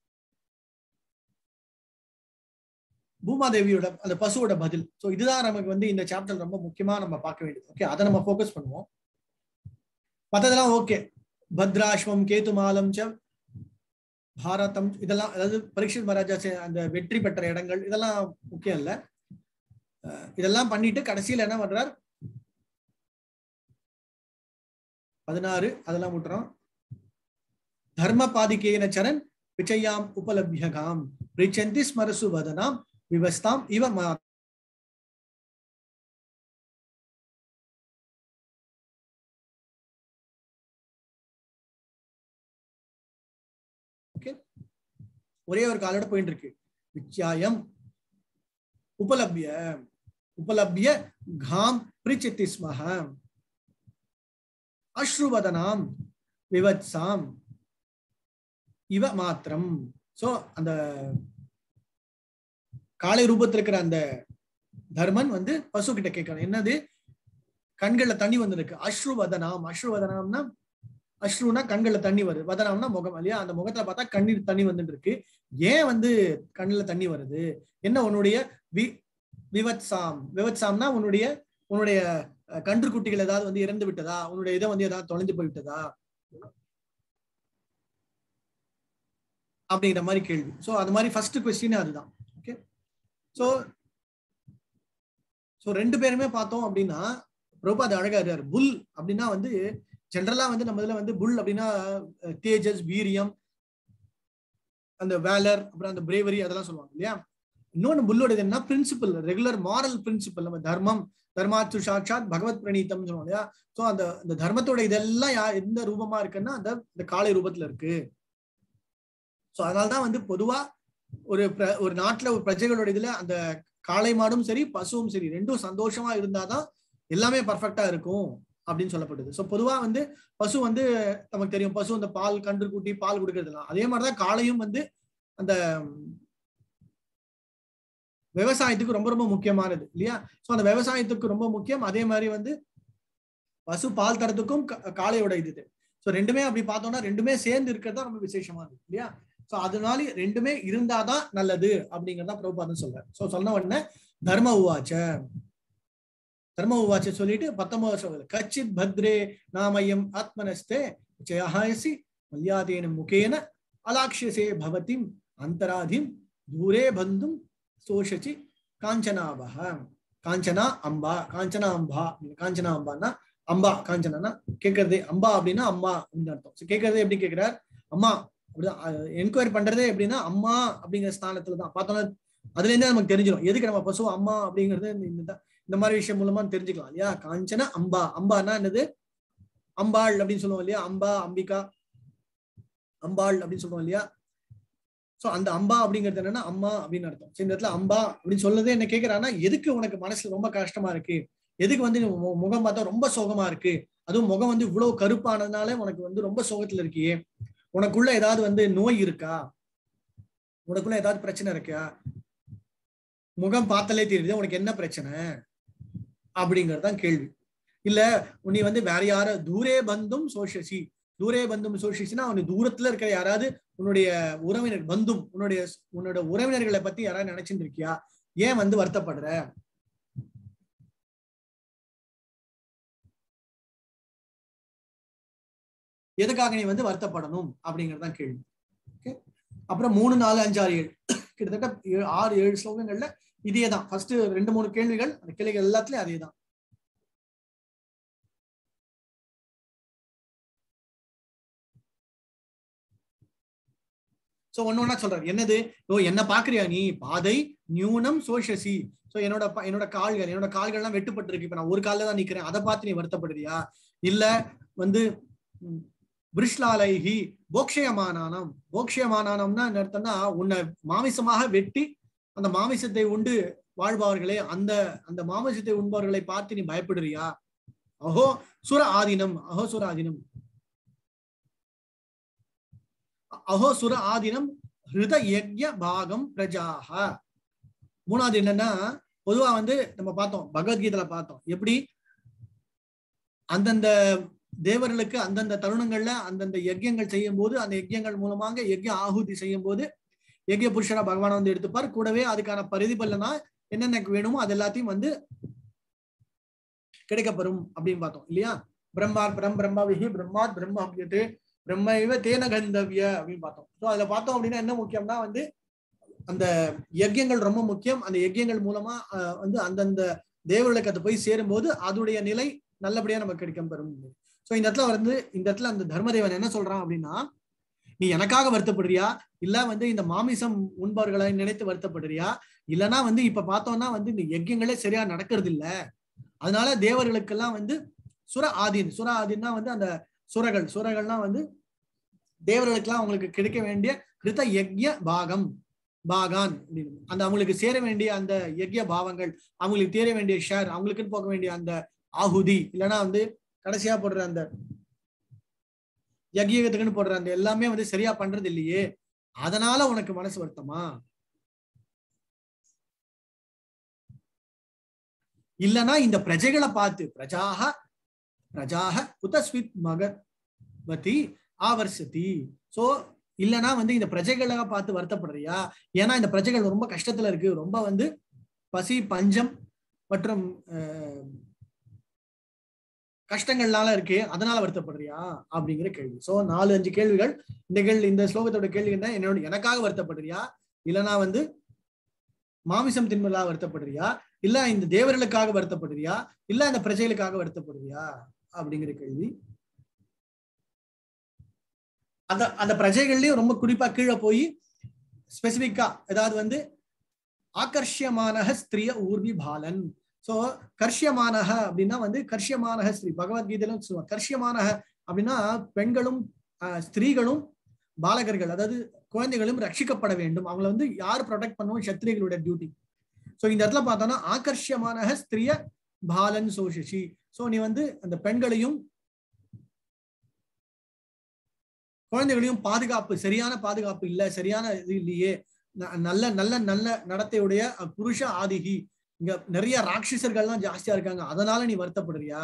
A: பூமாதேவியோட அந்த பசுவோட பதில் சோ இதுதான் நமக்கு வந்து இந்த சாப்டர் ரொம்ப முக்கியமா நம்ம பார்க்க வேண்டியது ஓகே அதை நம்ம ஃபோக்கஸ் பண்ணுவோம் மத்ததெல்லாம் ஓகே பத்ராஷ்வம் கேதுமாலம் ச பாரதம் இதெல்லாம் அதாவது பரீட்சித் மகாராஜா செ- அந்த வெற்றி பெற்ற இடங்கள் இதெல்லாம் முக்கியம் இல்ல அஹ் இதெல்லாம் பண்ணிட்டு கடைசியில என்ன பண்றார் பதினாறு அதெல்லாம் விட்டுறோம் தர்ம பாதிகேன சரண் விஜயாம் உபலபியகாம் ரிச்சந்தி ஸ்மரசு வதனாம் விவஸ்தாம் இவ மா ஓகே ஒரே ஒரு காலோட போயிட்டு இருக்கு வித்யாயம் உபலபிய உபலபிய காம் பிரிச்சித்தி ஸ்மஹ அஸ்ருவதனாம் விவத்சாம் இவ மாத்திரம் சோ அந்த காளை ரூபத்துல இருக்கிற அந்த தர்மன் வந்து பசு கிட்ட கேட்கணும் என்னது கண்கள்ல தண்ணி வந்திருக்கு அஸ்ரு வதனாம் அஸ்ரு வதனாம்னா அஸ்ருனா கண்கள்ல தண்ணி வருது வதனாம்னா முகம் இல்லையா அந்த முகத்துல பார்த்தா கண்ணீர் தண்ணி வந்துட்டு இருக்கு ஏன் வந்து கண்ணுல தண்ணி வருது என்ன உன்னுடைய வி விவத்சாம் விவத்சாம்னா உன்னுடைய உன்னுடைய அஹ், கன்றுக்குட்டிகள் ஏதாவது வந்து இறந்து விட்டதா உன்னுடைய இதை வந்து ஏதாவது தொலைஞ்சு போய் விட்டதா அப்படிங்கிற மாதிரி கேள்வி சோ அது மாதிரி ஃபர்ஸ்ட் கொஸ்டின் அதுதான் ஓகே சோ சோ ரெண்டு பேருமே பார்த்தோம் அப்படின்னா பிரபுபாத் அழகா இருக்காரு புல் அப்படின்னா வந்து ஜென்ரலா வந்து நம்ம இதுல வந்து புல் அப்படின்னா அஹ், தேஜஸ் வீரியம் அந்த வேலர் அப்புறம் அந்த பிரேவரி அதெல்லாம் சொல்லுவாங்க இல்லையா இன்னொன்னு புல்லோட இது என்ன பிரின்சிபல் ரெகுலர் மாரல் பிரின்சிபல் நம்ம தர்மம் தர்மாத்து சாட்சாத் பகவத் பிரணீதம் சொல்லுவோம் இல்லையா சோ அந்த அந்த தர்மத்தோட இதெல்லாம் யா எந்த ரூபமா இருக்குன்னா அந்த இந்த காளை ரூபத்துல இருக்கு சோ அதனாலதான் வந்து பொதுவா ஒரு பிர- ஒரு நாட்டுல ஒரு பிரஜைகளோட இதுல அந்த காளை மாடும் சரி பசுவும் சரி ரெண்டும் சந்தோஷமா இருந்தாதான் எல்லாமே பர்ஃபெக்டா இருக்கும் அப்படின்னு சொல்லப்படுது சோ பொதுவா வந்து பசு வந்து நமக்கு தெரியும் பசு அந்த பால் கன்று கூட்டி பால் கொடுக்கறதுலாம் அதே மாதிரிதான் காளையும் வந்து அந்த ம், விவசாயத்துக்கு ரொம்ப ரொம்ப முக்கியமானது இல்லையா சோ அந்த விவசாயத்துக்கு ரொம்ப முக்கியம் அதே மாதிரி வந்து பசு பால் தரத்துக்கும் கா- காளையோட இது சோ ரெண்டுமே அப்படி பார்த்தோம்னா ரெண்டுமே சேர்ந்து இருக்கிறது தான் ரொம்ப விசேஷமானது இல்லையா சோ அதனால ரெண்டுமே இருந்தாதான் நல்லது அப்படிங்கறத பிரபுபாதம் சொல்றாரு சோ சொன்ன உடனே தர்ம உவாச்ச தர்ம உவாச்ச சொல்லிட்டு பத்தொன்பது சொல்றது கச்சித் பத்ரே நாமயம் ஆத்மனஸ்தே ஜயஹாயசி மல்யாதேன முகேன அலாக்ஷசே பவதிம் அந்தராதிம் தூரே பந்தும் சோஷச்சி காஞ்சனாபக காஞ்சனா அம்பா காஞ்சனா அம்பா காஞ்சனா அம்பான்னா அம்பா காஞ்சனா கேட்கறதே அம்பா அப்படின்னா அம்மா அப்படின்னு அர்த்தம் So கேட்கறதே எப்படி கேட்கிறார் அம்மா அப்படிதான் என்கொயரி பண்றதே எப்படின்னா அம்மா அப்படிங்கிற ஸ்தானத்துல தான் பார்த்தோம்னா அதுல இருந்தே நமக்கு தெரிஞ்சிடும் எதுக்கு நம்ம பசு அம்மா அப்படிங்கிறது இந்த- இந்த இந்த மாதிரி விஷயம் மூலமா தெரிஞ்சுக்கலாம் இல்லையா காஞ்சன அம்பா அம்பான்னா என்னது அம்பாள் அப்படின்னு சொல்லுவோம் இல்லையா அம்பா அம்பிகா அம்பாள் அப்படின்னு சொல்லுவோம் இல்லையா சோ அந்த அம்பா அப்படிங்கிறது என்னன்னா அம்மா அப்படின்னு அர்த்தம் சரி, இந்த இடத்துல அம்பா அப்படின்னு சொல்றதே என்ன கேக்குறான்னா எதுக்கு உனக்கு மனசுல ரொம்ப கஷ்டமா இருக்கு எதுக்கு வந்து நீ மு- முகம் பார்த்தா ரொம்ப சோகமா இருக்கு அதுவும் முகம் வந்து இவ்வளவு கருப்பானதுனால உனக்கு வந்து ரொம்ப சோகத்துல இருக்கியே உனக்குள்ள ஏதாவது வந்து நோய் இருக்கா உனக்குள்ள ஏதாவது பிரச்சனை இருக்கா முகம் பார்த்தாலே தெரியுது உனக்கு என்ன பிரச்சனை அப்படிங்கறதுதான் கேள்வி இல்ல நீ வந்து வேற யார தூரே பந்தும் சோஷசி தூரே பந்தும் சோஷிச்சுன்னா அவனுக்கு தூரத்துல இருக்கிற யாராவது உன்னுடைய உறவினர் பந்தும் உன்னுடைய உன்னோட உறவினர்களை பத்தி யாராவது நினைச்சுட்டு இருக்கியா ஏன் வந்து வருத்தப்படுற எதுக்காக நீ வந்து வருத்தப்படணும் அப்படிங்கறதுதான் கேள்வி Okay? அப்புறம் மூணு நாலு அஞ்சு ஆறு ஏழு கிட்டத்தட்ட ஏழு- ஆறு ஏழு ஸ்லோகங்கள்ல இதே தான் ஃபர்ஸ்ட் ரெண்டு மூணு கேள்விகள் அந்த கேள்விகள் எல்லாத்துலயும் அதே தான் சோ ஒண்ணு ஒண்ணா சொல்றாரு என்னது ஓ என்ன பாக்குறியா நீ பாதை நியூனம் சோஷசி சோ என்னோட ப- என்னோட கால்கள் என்னோட கால்கள்லாம் வெட்டுப்பட்டு இருக்கு இப்ப நான் ஒரு கால்ல தான் நிக்கிறேன் அதை பார்த்து நீ வருத்தப்படுறியா இல்ல வந்து ம், விருஷ்லாலைஹி போக்ஷயமானானம் போக்ஷயமானானம்னா என்ன அர்த்தம்னா உன்னை மாமிசமாக வெட்டி அந்த மாமிசத்தை உண்டு வாழ்பவர்களே அந்த அந்த மாமிசத்தை உண்பவர்களை பார்த்து நீ பயப்படுறியா அஹோ சுர ஆதீனம் அஹோ சுர ஆதீனம் அஹோ சுர ஆதீனம் ஹிருத யக்ய பாகம் பிரஜாக மூணாவது என்னன்னா பொதுவா வந்து நம்ம பார்த்தோம் பகவத்கீதையில பார்த்தோம் எப்படி அந்தந்த தேவர்களுக்கு அந்தந்த தருணங்கள்ல அந்தந்த யஜ்யங்கள் செய்யும் போது அந்த யஜ்யங்கள் மூலமாக யஜ்ய ஆகுதி செய்யும் போது யஜ்ய புருஷரா பகவான் வந்து எடுத்துப்பார் கூடவே அதுக்கான பிரதிபலனா என்னென்ன வேணுமோ அது எல்லாத்தையும் வந்து கிடைக்கப்பெறும் அப்படின்னு பார்த்தோம் இல்லையா பிரம்மார் பிரம் பிரம்மாவிஹி பிரம்மாத் பிரம்ம அபியத்து பிரம்மைவ தேன கந்தவிய அப்படின்னு பார்த்தோம் ஸோ அதுல பார்த்தோம் அப்படின்னா என்ன முக்கியம்னா வந்து அந்த யஜ்யங்கள் ரொம்ப முக்கியம் அந்த யஜ்யங்கள் மூலமா அஹ், வந்து அந்தந்த தேவர்களுக்கு அது போய் சேரும்போது அதோடைய நிலை நல்லபடியா நமக்கு கிடைக்கும் பெறும் ஸோ இந்த இடத்துல வந்து இந்த இடத்துல அந்த தர்மதேவன் என்ன சொல்றான் அப்படின்னா நீ எனக்காக வருத்தப்படுறியா இல்ல வந்து இந்த மாமிசம் உண்பவர்களை நினைத்து வருத்தப்படுறியா இல்லைன்னா வந்து இப்ப பார்த்தோம்னா வந்து இந்த யஜ்யங்களே சரியா நடக்கிறது இல்ல அதனால தேவர்களுக்கெல்லாம் வந்து சுர ஆதீன் சுர ஆதீன்னா வந்து அந்த சுரகள் சுரகள்லாம் வந்து தேவர்களுக்கெல்லாம் அவங்களுக்கு கிடைக்க வேண்டிய கிருத யக்ய பாகம் பாகான் அப்படின்னு. அந்த அவங்களுக்கு சேர வேண்டிய அந்த யக்ய பாவங்கள் அவங்களுக்கு தேர வேண்டிய ஷேர் அவங்களுக்குன்னு போக வேண்டிய அந்த ஆகுதி இல்லைன்னா வந்து கடைசியா போடுற அந்த யக்யத்துக்குன்னு போடுற அந்த எல்லாமே வந்து சரியா பண்றது இல்லையே அதனால உனக்கு மனசு வருத்தமா இல்லனா இந்த பிரஜைகளை பார்த்து பிரஜாக பிரஜாக குதஸ்வித் மகவதி ஆவர்சதி சோ இல்லனா வந்து இந்த பிரஜைகளை பார்த்து வருத்தப்படுறியா ஏன்னா இந்த பிரஜைகள் ரொம்ப கஷ்டத்துல இருக்கு ரொம்ப வந்து பசி பஞ்சம் மற்றும் அஹ், கஷ்டங்கள்னால இருக்கு அதனால வருத்தப்படுறியா அப்படிங்கிற கேள்வி சோ நாலு அஞ்சு கேள்விகள் இந்த கேள்வி இந்த ஸ்லோகத்தோட கேள்வி என்ன என்னோட எனக்காக வருத்தப்படுறியா இல்லனா வந்து மாமிசம் தின்பலா வருத்தப்படுறியா இல்ல இந்த தேவர்களுக்காக வருத்தப்படுறியா இல்ல இந்த பிரஜைகளுக்காக வருத்தப்படுறியா அப்படிங்கிற கேள்வி அந்த அந்த பிரஜைகள்லயும் ரொம்ப குறிப்பா கீழே போய் ஸ்பெசிபிக்கா ஏதாவது வந்து ஆகர்ஷியமானக ஸ்திரிய ஊர்வி பாலன் சோ கர்ஷியமானக அப்படின்னா வந்து கர்ஷியமானக ஸ்திரீ பகவத்கீதையிலும் சொல்லுவாங்க கர்ஷியமானக அப்படின்னா பெண்களும் ஆஹ், ஸ்திரீகளும் பாலகர்கள் அதாவது குழந்தைகளும் ரட்சிக்கப்பட வேண்டும் அவங்கள வந்து யார் ப்ரொடெக்ட் பண்ணுவோம் சத்திரிகளுடைய டியூட்டி சோ இந்த இடத்துல பார்த்தோம்னா ஆகர்ஷியமானக ஸ்திரிய பாலன் சோஷிஷி சோ நீ வந்து அந்த பெண்களையும் குழந்தைகளையும் பாதுகாப்பு சரியான பாதுகாப்பு இல்ல சரியான இது இல்லையே ந- நல்ல நல்ல நல்ல நடத்தையுடைய அஹ், புருஷ ஆதிகி இங்க நிறைய ராட்சசர்கள்லாம் ஜாஸ்தியா இருக்காங்க அதனால நீ வருத்தப்படுறியா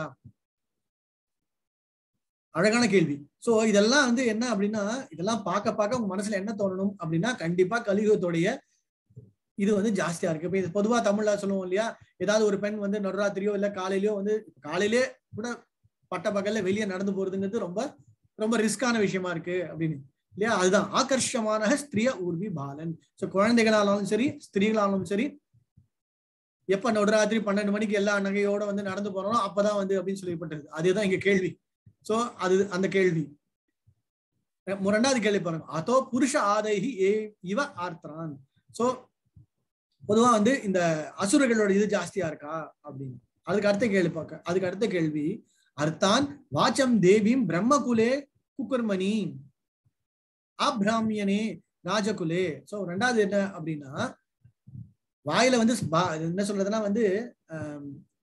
A: அழகான கேள்வி சோ இதெல்லாம் வந்து என்ன அப்படின்னா இதெல்லாம் பார்க்க பார்க்க உங்க மனசுல என்ன தோணணும் அப்படின்னா கண்டிப்பா கலியுகத்துடைய இது வந்து ஜாஸ்தியா இருக்கு இப்ப இது பொதுவா தமிழ்ல சொல்லுவோம் இல்லையா ஏதாவது ஒரு பெண் வந்து நடுராத்திரியோ இல்ல காலையிலயோ வந்து காலையிலே கூட பட்ட பகல்ல வெளியே நடந்து போறதுங்கிறது ரொம்ப ரொம்ப ரிஸ்கான விஷயமா இருக்கு அப்படின்னு இல்லையா அதுதான் ஆகர்ஷமான ஸ்திரிய ஊர்வி பாலன் சோ குழந்தைகளாலும் சரி ஸ்திரீகளாலும் சரி எப்ப நடுராத்திரி பன்னெண்டு மணிக்கு எல்லா நகையோட வந்து நடந்து போறோம் அப்பதான் வந்து அப்படின்னு சொல்லப்பட்டது அதுதான் இங்க கேள்வி சோ அது அந்த கேள்வி மு- ரெண்டாவது கேள்வி பாருங்க அதோ புருஷ ஆதைகி ஏ இவ ஆர்த்தரான் சோ பொதுவா வந்து இந்த அசுரர்களோட இது ஜாஸ்தியா இருக்கா அப்படின்னு அதுக்கு அடுத்த கேள்வி பார்க்க அதுக்கு அடுத்த கேள்வி அர்த்தான் வாச்சம் தேவீம் பிரம்மகுலே குக்கர்மணி அப்ராமியனே ராஜகுலே சோ ரெண்டாவது என்ன அப்படின்னா வாயில வந்து பா- என்ன சொல்றதுன்னா வந்து ஆம்,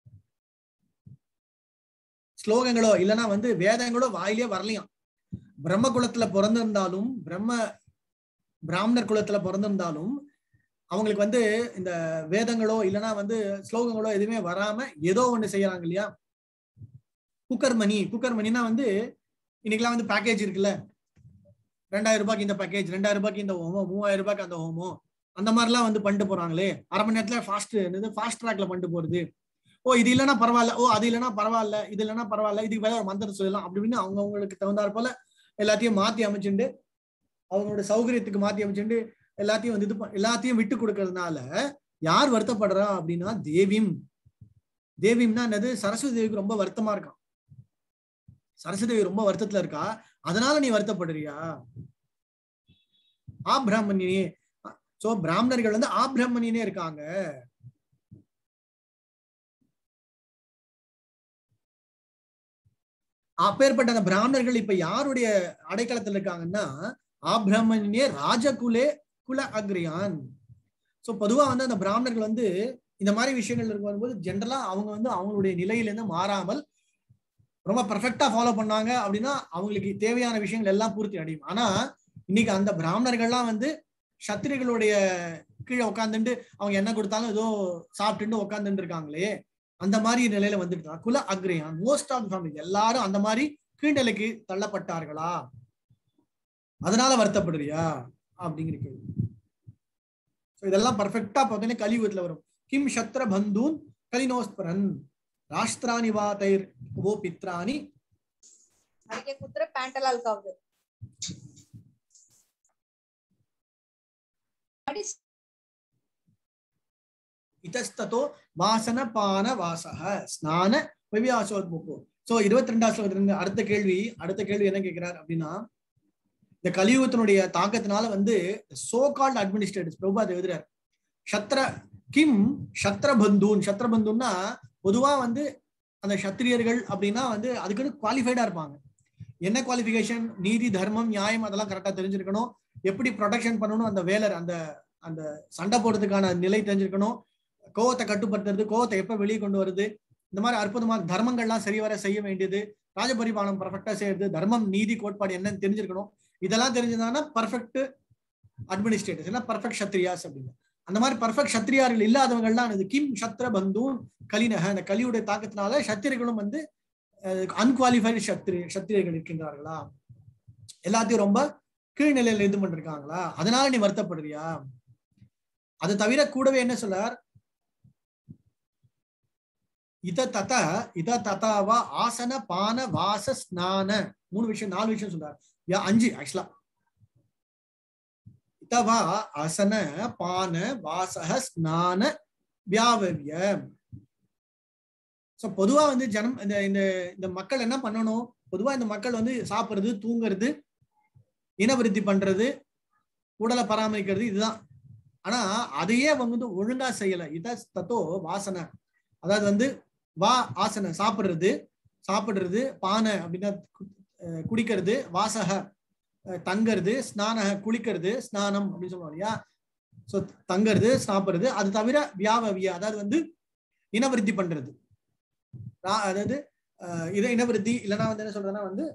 A: ஸ்லோகங்களோ இல்லைன்னா வந்து வேதங்களோ வாயிலே வரலையாம் பிரம்ம குலத்துல பிறந்திருந்தாலும் பிரம்ம பிராமணர் குலத்துல பிறந்திருந்தாலும் அவங்களுக்கு வந்து இந்த வேதங்களோ இல்லைன்னா வந்து ஸ்லோகங்களோ எதுவுமே வராம ஏதோ ஒண்ணு செய்யறாங்க இல்லையா குக்கர்மணி குக்கர்மணினா வந்து இன்னைக்கெல்லாம் வந்து பேக்கேஜ் இருக்குல்ல ரெண்டாயிரம் ரூபாய்க்கு இந்த பேக்கேஜ் ரெண்டாயிரம் ரூபாய்க்கு இந்த ஹோமோ மூவாயிரம் ரூபாய்க்கு அந்த ஹோமோ அந்த மாதிரிலாம் வந்து பண்ணிட்டு போறாங்களே அரை மணி நேரத்துல ஃபாஸ்ட் என்னது ஃபாஸ்ட் ட்ராக்ல பண்ணிட்டு போறது ஓ இது இல்லைன்னா பரவாயில்ல ஓ அது இல்லைன்னா பரவாயில்ல இது இல்லைன்னா பரவாயில்ல இதுக்கு வேற ஒரு மந்திரம் சொல்லலாம் அப்படின்னு அவங்க அவங்களுக்கு தகுந்தாற் போல எல்லாத்தையும் மாத்தி அமைச்சுண்டு அவங்களோட சௌகரியத்துக்கு மாத்தி அமைச்சுண்டு எல்லாத்தையும் வந்து இது ப- எல்லாத்தையும் விட்டு கொடுக்கறதுனால யார் வருத்தப்படுறா அப்படின்னா தேவிம் தேவிம்னா என்னது சரஸ்வதி தேவிக்கு ரொம்ப வருத்தமா இருக்கான் சரஸ்வதி தேவி ரொம்ப வருத்தத்துல இருக்கா அதனால நீ வருத்தப்படுறியா ஆபிராமணியே சோ பிராமணர்கள் வந்து ஆபிரமணியனே இருக்காங்க அப்பேற்பட்ட அந்த பிராமணர்கள் இப்ப யாருடைய அடைக்கலத்துல இருக்காங்கன்னா ஆபிரமணியே ராஜகுலே குல அக்ரியான் சோ பொதுவா வந்து அந்த பிராமணர்கள் வந்து இந்த மாதிரி விஷயங்கள் இருக்கு வரும்போது ஜென்ரலா அவங்க வந்து அவங்களுடைய நிலையிலிருந்து மாறாமல் ரொம்ப பர்ஃபெக்டா ஃபாலோ பண்ணாங்க அப்படின்னா அவங்களுக்கு தேவையான விஷயங்கள் எல்லாம் பூர்த்தி அடையும் ஆனா இன்னைக்கு அந்த பிராமணர்கள்லாம் வந்து சத்திரிகளுடைய கீழே உட்காந்துட்டு அவங்க என்ன கொடுத்தாலும் ஏதோ சாப்பிட்டுட்டு உட்காந்துட்டு இருக்காங்களே அந்த மாதிரி நிலையில வந்துட்டு குல அக்ரியான் மோஸ்ட் ஆஃப் ஃபேமிலி எல்லாரும் அந்த மாதிரி கீழ்நிலைக்கு தள்ளப்பட்டார்களா அதனால வருத்தப்படுறியா அப்படிங்கிற கேள்வி So இதெல்லாம் பர்ஃபெக்டா பார்த்தீங்கன்னா கலியுகத்துல வரும் கிம் சத்ர பந்தூன் கலினோஸ்பரன் ராஷ்டிராணி வா தைர் ஓ பித்ராணி
B: ಅದಕ್ಕೆ ಕೂತ್ರೆ ಪ್ಯಾಂಟ್ ಎಲ್ಲ ಅಲ್ಕಾವ್ದು ಮಾಡಿ
A: இத்தஸ்தோ வாசன பான வாசக ஸ்நான பவியாசோத்முகோ சோ இருபத்தி ரெண்டாம் ஸ்லோகத்துல அடுத்த கேள்வி அடுத்த கேள்வி என்ன கேட்கிறார் அப்படின்னா இந்த கலியுகத்தினுடைய தாக்கத்தினால வந்து சோ கால்ட் அட்மினிஸ்ட்ரேட்டர்ஸ் பிரபுபாத் எழுதுறார் சத்ர கிம் சத்ரபந்தூன் சத்ரபந்துன்னா பொதுவா வந்து அந்த சத்திரியர்கள் அப்படின்னா வந்து அதுக்குன்னு குவாலிஃபைடா இருப்பாங்க என்ன குவாலிஃபிகேஷன் நீதி தர்மம் நியாயம் அதெல்லாம் கரெக்டா தெரிஞ்சிருக்கணும் எப்படி ப்ரொடெக்ஷன் பண்ணணும் அந்த வேலர் அந்த அந்த சண்டை போடுறதுக்கான நிலை தெரிஞ்சிருக்கணும் கோவத்தை கட்டுப்படுத்துறது கோவத்தை எப்ப வெளியே கொண்டு வருது இந்த மாதிரி அற்புதமான தர்மங்கள்லாம் சரிவர செய்ய வேண்டியது ராஜபரிபாலனம் பர்ஃபெக்டா செய்யறது தர்மம் நீதி கோட்பாடு என்னன்னு தெரிஞ்சிருக்கணும் இதெல்லாம் தெரிஞ்சதுனா பர்ஃபெக்ட் அட்மினிஸ்ட்ரேட்டர்ஸ் என்ன பர்ஃபெக்ட் சத்ரியாஸ் அப்படின்னு அந்த மாதிரி பர்ஃபெக்ட் சத்ரியார்கள் இல்லாதவங்கள்லாம் இது கிம் சத்ர பந்தூன் கலினக அந்த கலியுடைய தாக்கத்தினால சத்திரிகளும் வந்து அன்குவாலிஃபைடு சத்திரி சத்திரியர்கள் இருக்கின்றார்களா எல்லாத்தையும் ரொம்ப கீழ்நிலையில இது பண்ணிருக்காங்களா அதனால நீ வருத்தப்படுறியா அது தவிர கூடவே என்ன சொல்றார் இத தத இத ததாவா ஆசன பான வாச ஸ்நான மூணு விஷயம் நாலு விஷயம் சொல்றார் யா அஞ்சு ஆக்சுவலா இதவா அசன பான வாசக ஸ்நான வியாபவிய சோ பொதுவா வந்து ஜனம் இந்த இந்த இந்த மக்கள் என்ன பண்ணணும் பொதுவா இந்த மக்கள் வந்து சாப்பிடுறது தூங்குறது இனவிருத்தி பண்றது உடலை பராமரிக்கிறது இதுதான் ஆனா அதையே அவங்க வந்து ஒழுங்கா செய்யல இத தத்தோ வாசனை அதாவது வந்து வா ஆசனை சாப்பிடுறது சாப்பிடுறது பானை அப்படின்னா கு- அஹ் குடிக்கிறது வாசக அஹ் தங்கறது ஸ்நானக குளிக்கிறது ஸ்நானம் அப்படின்னு சொல்லுவோம் இல்லையா சோ தங்கறது சாப்பிடுறது அது தவிர வியாபவிய அதாவது வந்து இனவிருத்தி பண்றது ரா- அதாவது அஹ் இத இனவிருத்தி இல்லைன்னா வந்து என்ன சொல்றதுன்னா வந்து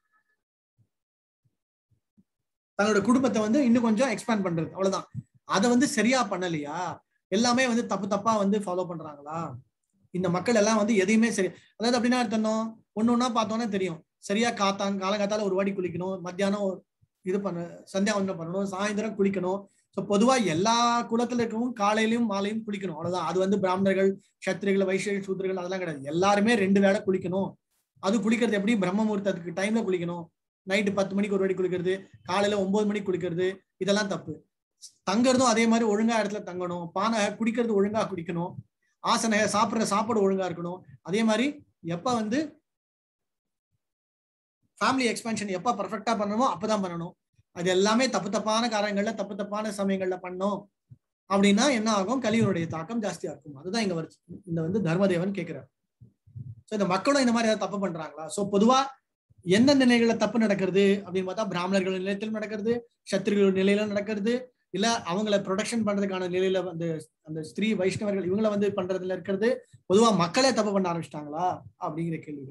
A: தன்னோட குடும்பத்தை வந்து இன்னும் கொஞ்சம் எக்ஸ்பேண்ட் பண்றது அவ்வளவுதான் அதை வந்து சரியா பண்ணலையா எல்லாமே வந்து தப்பு தப்பா வந்து ஃபாலோ பண்றாங்களா இந்த மக்கள் எல்லாம் வந்து எதையுமே சரி அதாவது அப்படின்னா அர்த்தம் ஒண்ணு ஒண்ணா பார்த்தோன்னே தெரியும் சரியா காத்தான் காலங்காத்தால ஒரு வாட்டி குளிக்கணும் மத்தியானம் ஒரு இது பண்ண சந்தியாவந்தனம் பண்ணணும் சாயந்தரம் குளிக்கணும் ஸோ பொதுவா எல்லா குலத்துல இருக்கவும் காலையிலயும் மாலையும் குளிக்கணும் அவ்வளவுதான் அது வந்து பிராமணர்கள் சத்திரிகள் வைசியர்கள் சூத்திரர்கள் அதெல்லாம் கிடையாது எல்லாருமே ரெண்டு வேளை குளிக்கணும் அது குளிக்கிறது எப்படி பிரம்ம முகூர்த்தத்துக்கு டைம்ல குளிக்கணும் நைட்டு பத்து மணிக்கு ஒரு வாட்டி குளிக்கிறது காலையில ஒன்பது மணிக்கு குளிக்கிறது இதெல்லாம் தப்பு தங்குறதும் அதே மாதிரி ஒழுங்கா இடத்துல தங்கணும் பானை குடிக்கிறது ஒழுங்கா குடிக்கணும் ஆசனை சாப்பிடுற சாப்பாடு ஒழுங்கா இருக்கணும் அதே மாதிரி எப்ப வந்து ஃபேமிலி எக்ஸ்பென்ஷன் எப்ப பர்ஃபெக்டா பண்ணணுமோ அப்பதான் பண்ணணும் அது எல்லாமே தப்பு தப்பான காரணங்கள்ல தப்பு தப்பான சமயங்கள்ல பண்ணோம் அப்படின்னா என்ன ஆகும் கலியனுடைய தாக்கம் ஜாஸ்தியா இருக்கும் அதுதான் இங்க வருது இந்த வந்து தர்மதேவன் கேட்கிறார் சோ இந்த மக்களும் இந்த மாதிரி ஏதாவது தப்பு பண்றாங்களா சோ பொதுவா எந்தெந்த நிலைகள்ல தப்பு நடக்கிறது அப்படின்னு பார்த்தா பிராமணர்கள் நிலையத்தில் நடக்கிறது சத்திரிகள் நிலையில நடக்கிறது இல்ல அவங்கள ப்ரொடெக்ஷன் பண்றதுக்கான நிலையில வந்து அந்த ஸ்திரீ வைஷ்ணவர்கள் இவங்கள வந்து பண்றதுல இருக்கிறது பொதுவா மக்களே தப்பு பண்ண ஆரம்பிச்சிட்டாங்களா அப்படிங்கிற கேள்வி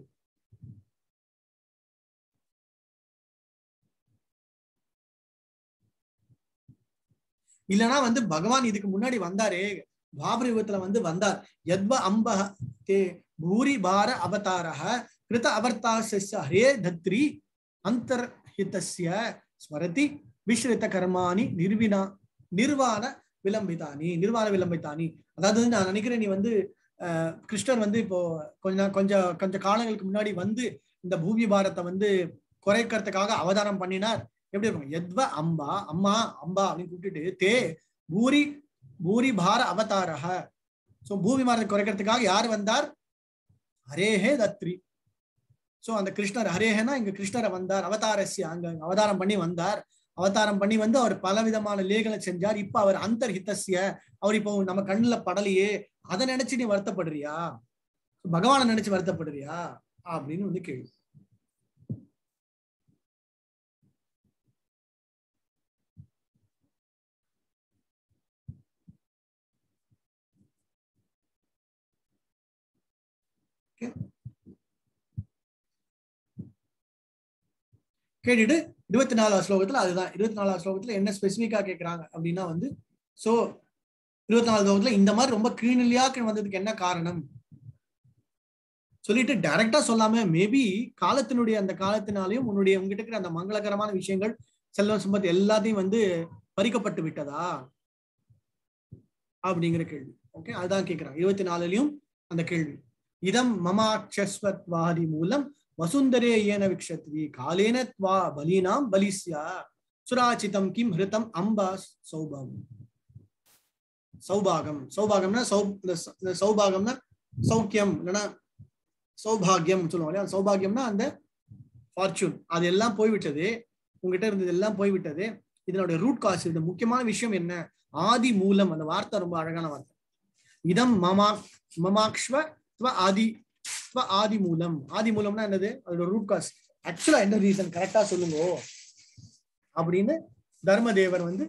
A: இல்லனா வந்து பகவான் இதுக்கு முன்னாடி வந்தாரே துவாபர யுகத்துல வந்து வந்தார் யத்வ அம்ப தே பூரி பார அவதாரः கிருத அவர்த்தாசஸ்ய ஹரே தத்ரி அந்தர்ஹிதஸ்ய ஸ்மரதி விஸ்ரித கர்மாணி நிர்வினா நிர்வாண விளம்பிதானி நிர்வாண விளம்பித்தானி அதாவது வந்து நான் நினைக்கிறேன் நீ வந்து அஹ், கிருஷ்ணர் வந்து இப்போ கொஞ்சம் கொஞ்சம் கொஞ்சம் காலங்களுக்கு முன்னாடி வந்து இந்த பூமி பாரத்தை வந்து குறைக்கிறதுக்காக அவதாரம் பண்ணினார் எப்படி இருக்கும் எத்வ அம்பா அம்மா அம்பா அப்படின்னு கூப்பிட்டுட்டு தே பூரி பூரி பார அவதாரக சோ பூமி பாரத்தை குறைக்கிறதுக்காக யார் வந்தார் ஹரேஹே தத்ரி சோ அந்த கிருஷ்ணர் ஹரேஹனா இங்க கிருஷ்ணரை வந்தார் அவதாரஸ்ய அங்க அவதாரம் பண்ணி வந்தார் அவதாரம் பண்ணி வந்து அவர் பலவிதமான லேகளை செஞ்சார் இப்ப அவர் அந்தர்ஹிதஸ்ய அவர் இப்போ நம்ம கண்ணுல படலையே அதை நினைச்சு நீ வருத்தப்படுறியா பகவானை நினைச்சு வருத்தப்படுறியா அப்படின்னு வந்து கேள்வி கேட்டுட்டு இருபத்தி நாலாவது ஸ்லோகத்துல அதுதான் இருபத்தி நாலாவது ஸ்லோகத்துல என்ன ஸ்பெசிபிக்கா கேக்குறாங்க அப்படின்னா வந்து சோ இருபத்தி நாலாவது ஸ்லோகத்துல இந்த மாதிரி ரொம்ப கீழ்நிலையாக்கு வந்ததுக்கு என்ன காரணம் சொல்லிட்டு டைரக்டா சொல்லாம மேபி காலத்தினுடைய அந்த காலத்தினாலையும் உன்னுடைய உங்ககிட்ட இருக்கிற அந்த மங்களகரமான விஷயங்கள் செல்வம் சம்பத் எல்லாத்தையும் வந்து பறிக்கப்பட்டு விட்டதா அப்படிங்கிற கேள்வி ஓகே அதுதான் கேக்குறாங்க இருபத்தி நாலுலயும் அந்த கேள்வி இதம் மமாட்சஸ்வத்வாதி மூலம் வசுந்தரே ஏன விக்ஷத்வி காலேன त्वा பலீனாம் பலிஸ்யா சுராச்சிதம் கிம் ஹிருதம் அம்பா சௌபம் சௌபாகம் சௌபாகம்னா சௌ இந்த ச- இந்த சௌபாகம்னா சௌக்கியம் இல்லைன்னா சௌபாகியம் சொல்லுவாங்க இல்லையா சௌபாகியம்னா அந்த ஃபார்ச்சூன் அது எல்லாம் போய்விட்டது உங்ககிட்ட இருந்தது எல்லாம் போய்விட்டது இதனுடைய ரூட் காஸ் இது முக்கியமான விஷயம் என்ன ஆதி மூலம் அந்த வார்த்தை ரொம்ப அழகான வார்த்தை இதம் மமா மமாக்ஷ்வ त्व ஆதி त्व ஆதி மூலம் ஆதி மூலம்னா என்னது அதோட ரூட் காஸ் ஆக்சுவலா என்ன ரீசன் கரெக்டா சொல்லுங்க அப்படின்னு தர்மதேவர் வந்து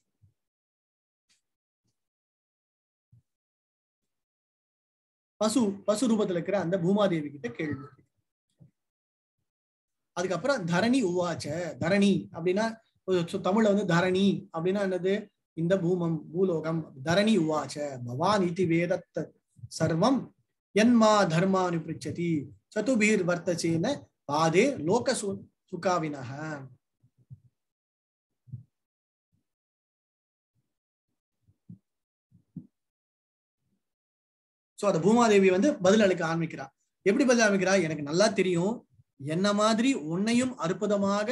A: பசு பசு ரூபத்துல இருக்கிற அந்த பூமாதேவி கிட்ட கேள்வி கேட்கிறார். அதுக்கப்புறம் தரணி உவாச்ச தரணி அப்படின்னா ஒரு சு- தமிழ்ல வந்து தரணி அப்படின்னா என்னது இந்த பூமம் பூலோகம் தரணி உவாச்ச பவான் இதி வேதத்த சர்வம் என்மா தர்மானு பிரிச்சதி சதுபீர் வர்த்தசேன பாதே லோக சு சுகாவினக சோ அந்த பூமாதேவி வந்து பதில் அளிக்க ஆரம்பிக்கிறா எப்படி பதில் ஆரம்பிக்கிறா எனக்கு நல்லா தெரியும் என்ன மாதிரி உன்னையும் அற்புதமாக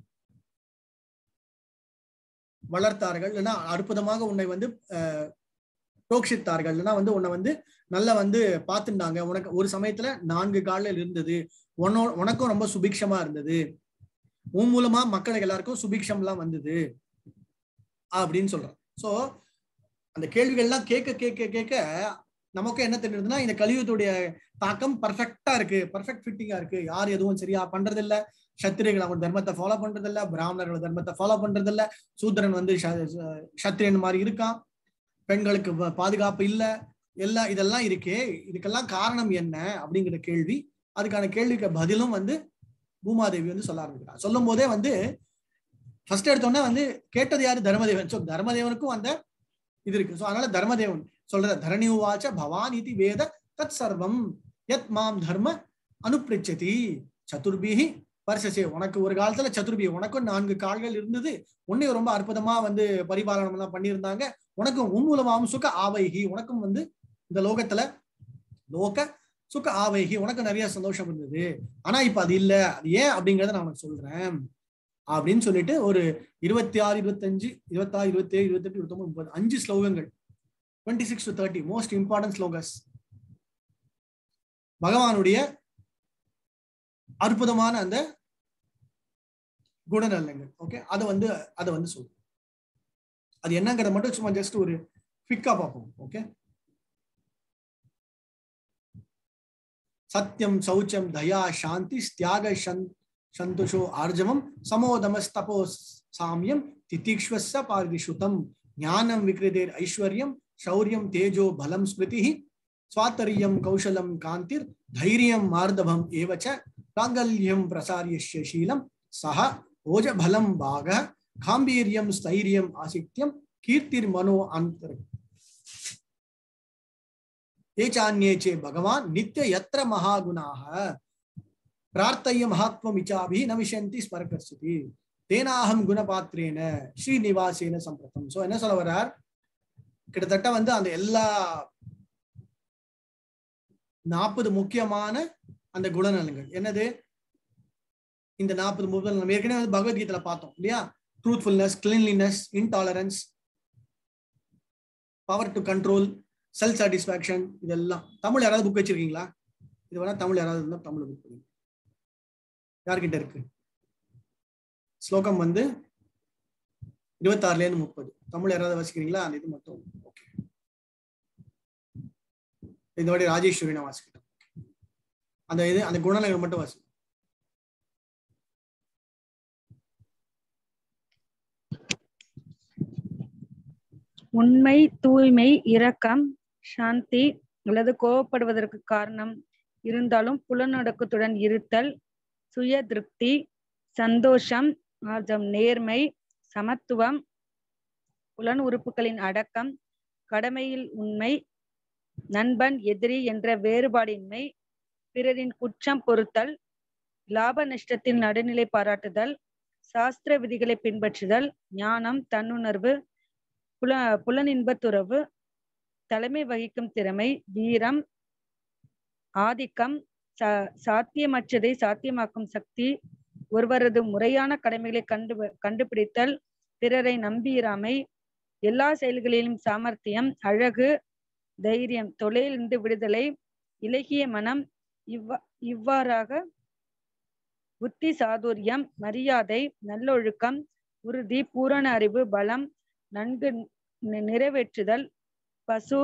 A: வளர்த்தார்கள் இல்லைன்னா அற்புதமாக உன்னை வந்து அஹ், புரோக்ஷித்தார்கள் இல்லைன்னா வந்து உன்னை வந்து நல்லா வந்து பார்த்துட்டாங்க உனக்கு ஒரு சமயத்துல நான்கு காலில் இருந்தது உன்னோ உனக்கும் ரொம்ப சுபிக்ஷமா இருந்தது உன் மூலமா மக்களுக்கு எல்லாருக்கும் சுபிக்ஷம்லாம் வந்தது அப்படின்னு சொல்றான் சோ அந்த கேள்விகள்லாம் கேட்க கேட்க கேட்க நமக்கு என்ன தெரியுதுன்னா இந்த கலியுகத்துடைய தாக்கம் பர்ஃபெக்டா இருக்கு பர்ஃபெக்ட் ஃபிட்டிங்கா இருக்கு யார் எதுவும் சரியா பண்றது இல்ல சத்திரிகள் அவங்க தர்மத்தை ஃபாலோ பண்றது இல்ல பிராமணர்கள் தர்மத்தை ஃபாலோ பண்றது இல்ல சூத்திரன் வந்து ச- ச- சத்திரியன் மாதிரி இருக்கான் பெண்களுக்கு ப- பாதுகாப்பு இல்ல எல்லாம் இதெல்லாம் இருக்கே இதுக்கெல்லாம் காரணம் என்ன அப்படிங்கிற கேள்வி அதுக்கான கேள்விக்கு பதிலும் வந்து பூமாதேவி வந்து சொல்ல ஆரம்பிக்கிறார் சொல்லும் போதே வந்து ஃபர்ஸ்ட் எடுத்தோன்னே வந்து கேட்டது யாரு தர்மதேவன் ஸோ தர்மதேவனுக்கும் அந்த இது இருக்கு ஸோ அதனால தர்மதேவன் சொல்ற தரணி உவாச்ச பவான் இது வேத தத் சர்வம் யத் மாம் தர்ம அனுப்பிரிச்சதி சதுர்பிஹி பரிசசே உனக்கு ஒரு காலத்துல சதுர்பி உனக்கும் நான்கு கால்கள் இருந்தது உன்னையும் ரொம்ப அற்புதமா வந்து பரிபாலனம் எல்லாம் பண்ணியிருந்தாங்க உனக்கும் உன் மூலமாவும் சுக ஆவைகி உனக்கும் வந்து இந்த லோகத்துல லோக சுக ஆவைகி உனக்கு நிறைய சந்தோஷம் இருந்தது ஆனா இப்ப அது இல்ல அது ஏன் அப்படிங்கறத நான் உனக்கு சொல்றேன் அப்படின்னு சொல்லிட்டு ஒரு இருபத்தி ஆறு இருபத்தஞ்சு இருபத்தாறு இருபத்தி ஏழு இருபத்தெட்டு இருபத்தொன்பது முப்பது அஞ்சு ஸ்லோகங்கள் twenty six to thirty most important slokas பகவானுடைய அற்புதமான அந்த குணநலங்கள் ஓகே அதை வந்து அதை வந்து சொல்லுவோம் அது என்னங்கிறத மட்டும் சும்மா ஜஸ்ட் ஒரு குவிக்கா பார்ப்போம் ஓகே சத்தியம் சௌச்சம் தயா சாந்தி தியாக சந்துஷோ ஆர்ஜவம் சமோதமஸ்தபோ சாமியம் திதிக்ஷ்வஸ்ஸ பார்திஷுதம் ஞானம் விக்ரிதேர் ஐஸ்வர்யம் शौर्यं तेजो बलं स्मृतिः स्वातर्यं कौशलं कान्तिर् धैर्यं मार्दभम् एव च प्रागल्यं प्रसार्यस्य शीलं सः ओजबलं भागः गाम्भीर्यं स्थैर्यम् आसिक्त्यं कीर्तिर्मनो अन्तर् ये चान्ये चे भगवान् नित्य यत्र महागुणाः प्रार्थय्य महात्ममिचाभिः न विशन्ति स्मरकस्यति तेनाहं குணபாத்திரேன ஸ்ரீனிவாசேன சம்பிரதம் சோ என்ன சொல்ல வர்றார் கிட்டத்தட்ட வந்து அந்த எல்லா நாற்பது முக்கியமான அந்த குணநலங்கள் என்னது இந்த நாற்பது முதல் நம்ம ஏற்கனவே வந்து பகவத்கீதையில பார்த்தோம் இல்லையா truthfulness cleanliness intolerance power to control self satisfaction இதெல்லாம் தமிழ் யாராவது புக் வச்சிருக்கீங்களா இது வேணா தமிழ் யாராவது இருந்தால் தமிழ் புக் பண்ணுங்க யார்கிட்ட இருக்கு ஸ்லோகம் வந்து இருபத்தாறுல இருந்து முப்பது தமிழ் யாராவது வாசிக்கிறீங்களா அந்த இது மட்டும் ஓகே இந்த வாட்டி ராஜேஸ்வரி நான் வாசிக்கிட்டேன் அந்த இது அந்த குணநலங்கள் மட்டும் வாசி
C: உண்மை தூய்மை இரக்கம் சாந்தி அல்லது கோபப்படுவதற்கு காரணம் இருந்தாலும் புலனடக்கத்துடன் இருத்தல் சுய திருப்தி சந்தோஷம் ஆர்ஜம் நேர்மை சமத்துவம் புலன் உறுப்புகளின் அடக்கம் கடமையில் உண்மை நண்பன் எதிரி என்ற வேறுபாடின்மை பிறரின் குற்றம் பொறுத்தல் லாப நஷ்டத்தில் நடுநிலை பாராட்டுதல் சாஸ்திர விதிகளை பின்பற்றுதல் ஞானம் தன்னுணர்வு புல புலனின்பத்துறவு தலைமை வகிக்கும் திறமை வீரம் ஆதிக்கம் சா சாத்தியமற்றதை சாத்தியமாக்கும் சக்தி ஒருவரது முறையான கடமைகளை கண்டு கண்டுபிடித்தல் பிறரை நம்பியிராமை எல்லா செயல்களிலும் சாமர்த்தியம் அழகு தைரியம் தொழிலிருந்து விடுதலை இலகிய மனம் இவ்வா இவ்வாறாக புத்தி சாதுரியம் மரியாதை நல்லொழுக்கம் உறுதி பூரண அறிவு பலம் நன்கு நிறைவேற்றுதல் பசு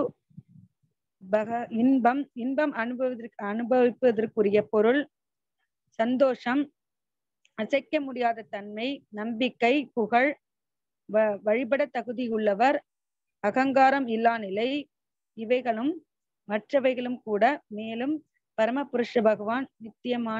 C: பக இன்பம் இன்பம் அனுபவதற்கு அனுபவிப்பதற்குரிய பொருள் சந்தோஷம் அசைக்க முடியாத தன்மை நம்பிக்கை புகழ் வ வழிபட தகுதியுள்ளவர் அகங்காரம் இல்லா நிலை இவைகளும் மற்றவைகளும் கூட மேலும் பரமபுருஷ பகவான் நித்தியமான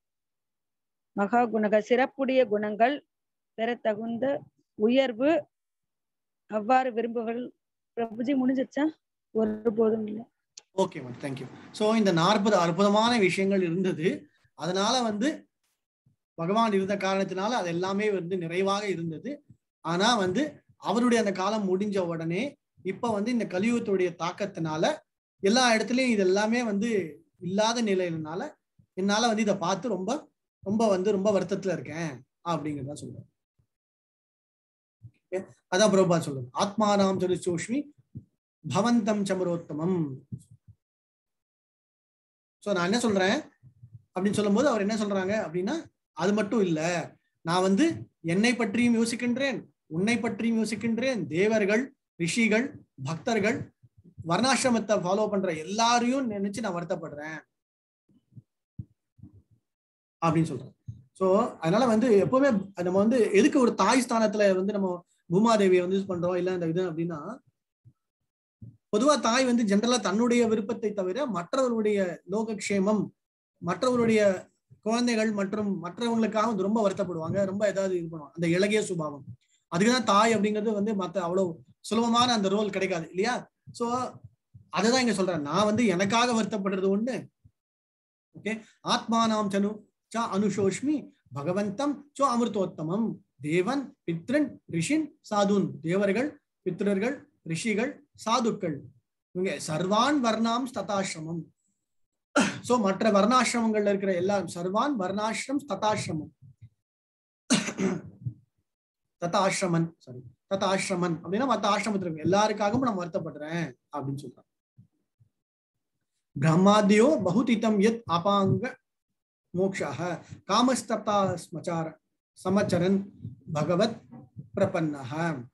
C: மகா குணக சிறப்புடைய குணங்கள் பெற தகுந்த உயர்வு அவ்வாறு விரும்புகள் பிரபுஜி முடிஞ்சிச்சா ஒருபோதும் இல்லை
A: ஓகே மேம் தேங்க்யூ ஸோ இந்த நாற்பது அற்புதமான விஷயங்கள் இருந்தது அதனால வந்து பகவான் இருந்த காரணத்தினால அது எல்லாமே வந்து நிறைவாக இருந்தது ஆனா வந்து அவருடைய அந்த காலம் முடிஞ்ச உடனே இப்ப வந்து இந்த கலியுகத்துடைய தாக்கத்தினால எல்லா இடத்துலயும் இது எல்லாமே வந்து இல்லாத நிலையினால என்னால வந்து இதை பார்த்து ரொம்ப ரொம்ப வந்து ரொம்ப வருத்தத்துல இருக்கேன் அப்படிங்கிறத சொல்றேன் அதான் பிரபா சொல்றது ஆத்மானாம் சொல்லி சூஷ்மி பவந்தம் சமரோத்தமம் சோ நான் என்ன சொல்றேன் அப்படின்னு சொல்லும்போது அவர் என்ன சொல்றாங்க அப்படின்னா அது மட்டும் இல்ல நான் வந்து என்னை பற்றியும் யோசிக்கின்றேன் உன்னை பற்றியும் யோசிக்கின்றேன் தேவர்கள் ரிஷிகள் பக்தர்கள் வர்ணாசிரமத்தை ஃபாலோ பண்ற எல்லாரையும் நினைச்சு நான் வருத்தப்படுறேன் அப்படின்னு சொல்றேன் சோ அதனால வந்து எப்பவுமே நம்ம வந்து எதுக்கு ஒரு தாய் ஸ்தானத்துல வந்து நம்ம பூமாதேவியை வந்து பண்றோம் இல்ல இந்த இது அப்படின்னா பொதுவா தாய் வந்து ஜென்ரலா தன்னுடைய விருப்பத்தை தவிர மற்றவர்களுடைய லோகக்ஷேமம் மற்றவருடைய குழந்தைகள் மற்றும் மற்றவங்களுக்காக வந்து ரொம்ப வருத்தப்படுவாங்க ரொம்ப ஏதாவது இது பண்ணுவாங்க அந்த இலகிய சுபாவம் அதுக்குதான் தாய் அப்படிங்கிறது வந்து மத்த அவ்வளவு சுலபமான அந்த ரோல் கிடைக்காது இல்லையா சோ அதுதான் இங்க சொல்றேன் நான் வந்து எனக்காக வருத்தப்படுறது ஒண்ணு ஓகே ஆத்மானாம் சனு ச அனுஷோஷ்மி பகவந்தம் சோ அமிர்தோத்தமம் தேவன் பித்ரன் ரிஷின் சாதுன் தேவர்கள் பித்ரர்கள் ரிஷிகள் சாதுக்கள் இவங்க சர்வான் வர்ணாம் ததாசிரமம் சோ மற்ற வர்ணாசிரமங்கள்ல இருக்கிற எல்லா சர்வான் வர்ணாசிரம் ததாசிரமம் தத்தாசிரமன் சாரி தத்தாசிரமன் அப்படின்னா மத்த ஆசிரமத்துல இருக்கு எல்லாருக்காகவும் நான் வருத்தப்படுறேன் அப்படின்னு சொல்றான் பிரம்மாதியோ பகுதித்தம் யத் அபாங்க மோக்ஷாக காமஸ்தப்தா ஸ்மச்சார சமச்சரன் பகவத் பிரபன்னஹ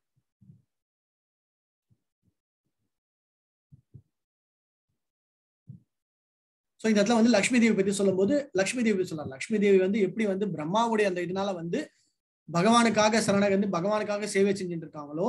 A: சோ இந்த இடத்துல வந்து லக்ஷ்மி தேவி பத்தி சொல்லும்போது லக்ஷ்மி தேவி சொல்லலாம் லக்ஷ்மி தேவி வந்து எப்படி வந்து பிரம்மாவுடைய அந்த இதனால வந்து பகவானுக்காக சரணகந்து பகவானுக்காக சேவை செஞ்சுட்டு இருக்காங்களோ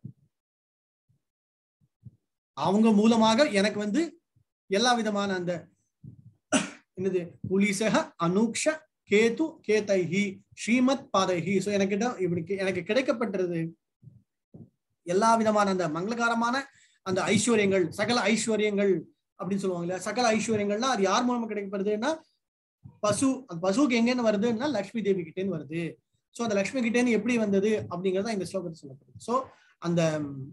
A: அவங்க மூலமாக எனக்கு வந்து எல்லா விதமான அந்த என்னது புலிசக அனுக்ஷ கேது கேதைஹி ஸ்ரீமத் பாதைஹி சோ எனக்கு இப்படி எனக்கு கிடைக்கப்பட்டது எல்லா விதமான அந்த மங்களகரமான அந்த ஐஸ்வர்யங்கள் சகல ஐஸ்வர்யங்கள் அப்படின்னு சொல்லுவாங்க இல்லையா சகல ஐஸ்வர்யங்கள்னா அது யார் மூலமா கிடைக்கப்படுதுன்னா பசு அந்த பசுவுக்கு எங்கேன்னு வருதுன்னா லக்ஷ்மி தேவி கிட்டேன்னு வருது சோ அந்த லக்ஷ்மி கிட்டேன்னு எப்படி வந்தது அப்படிங்கறத இந்த ஸ்லோகத்தை சொல்லப்படுது சோ அந்த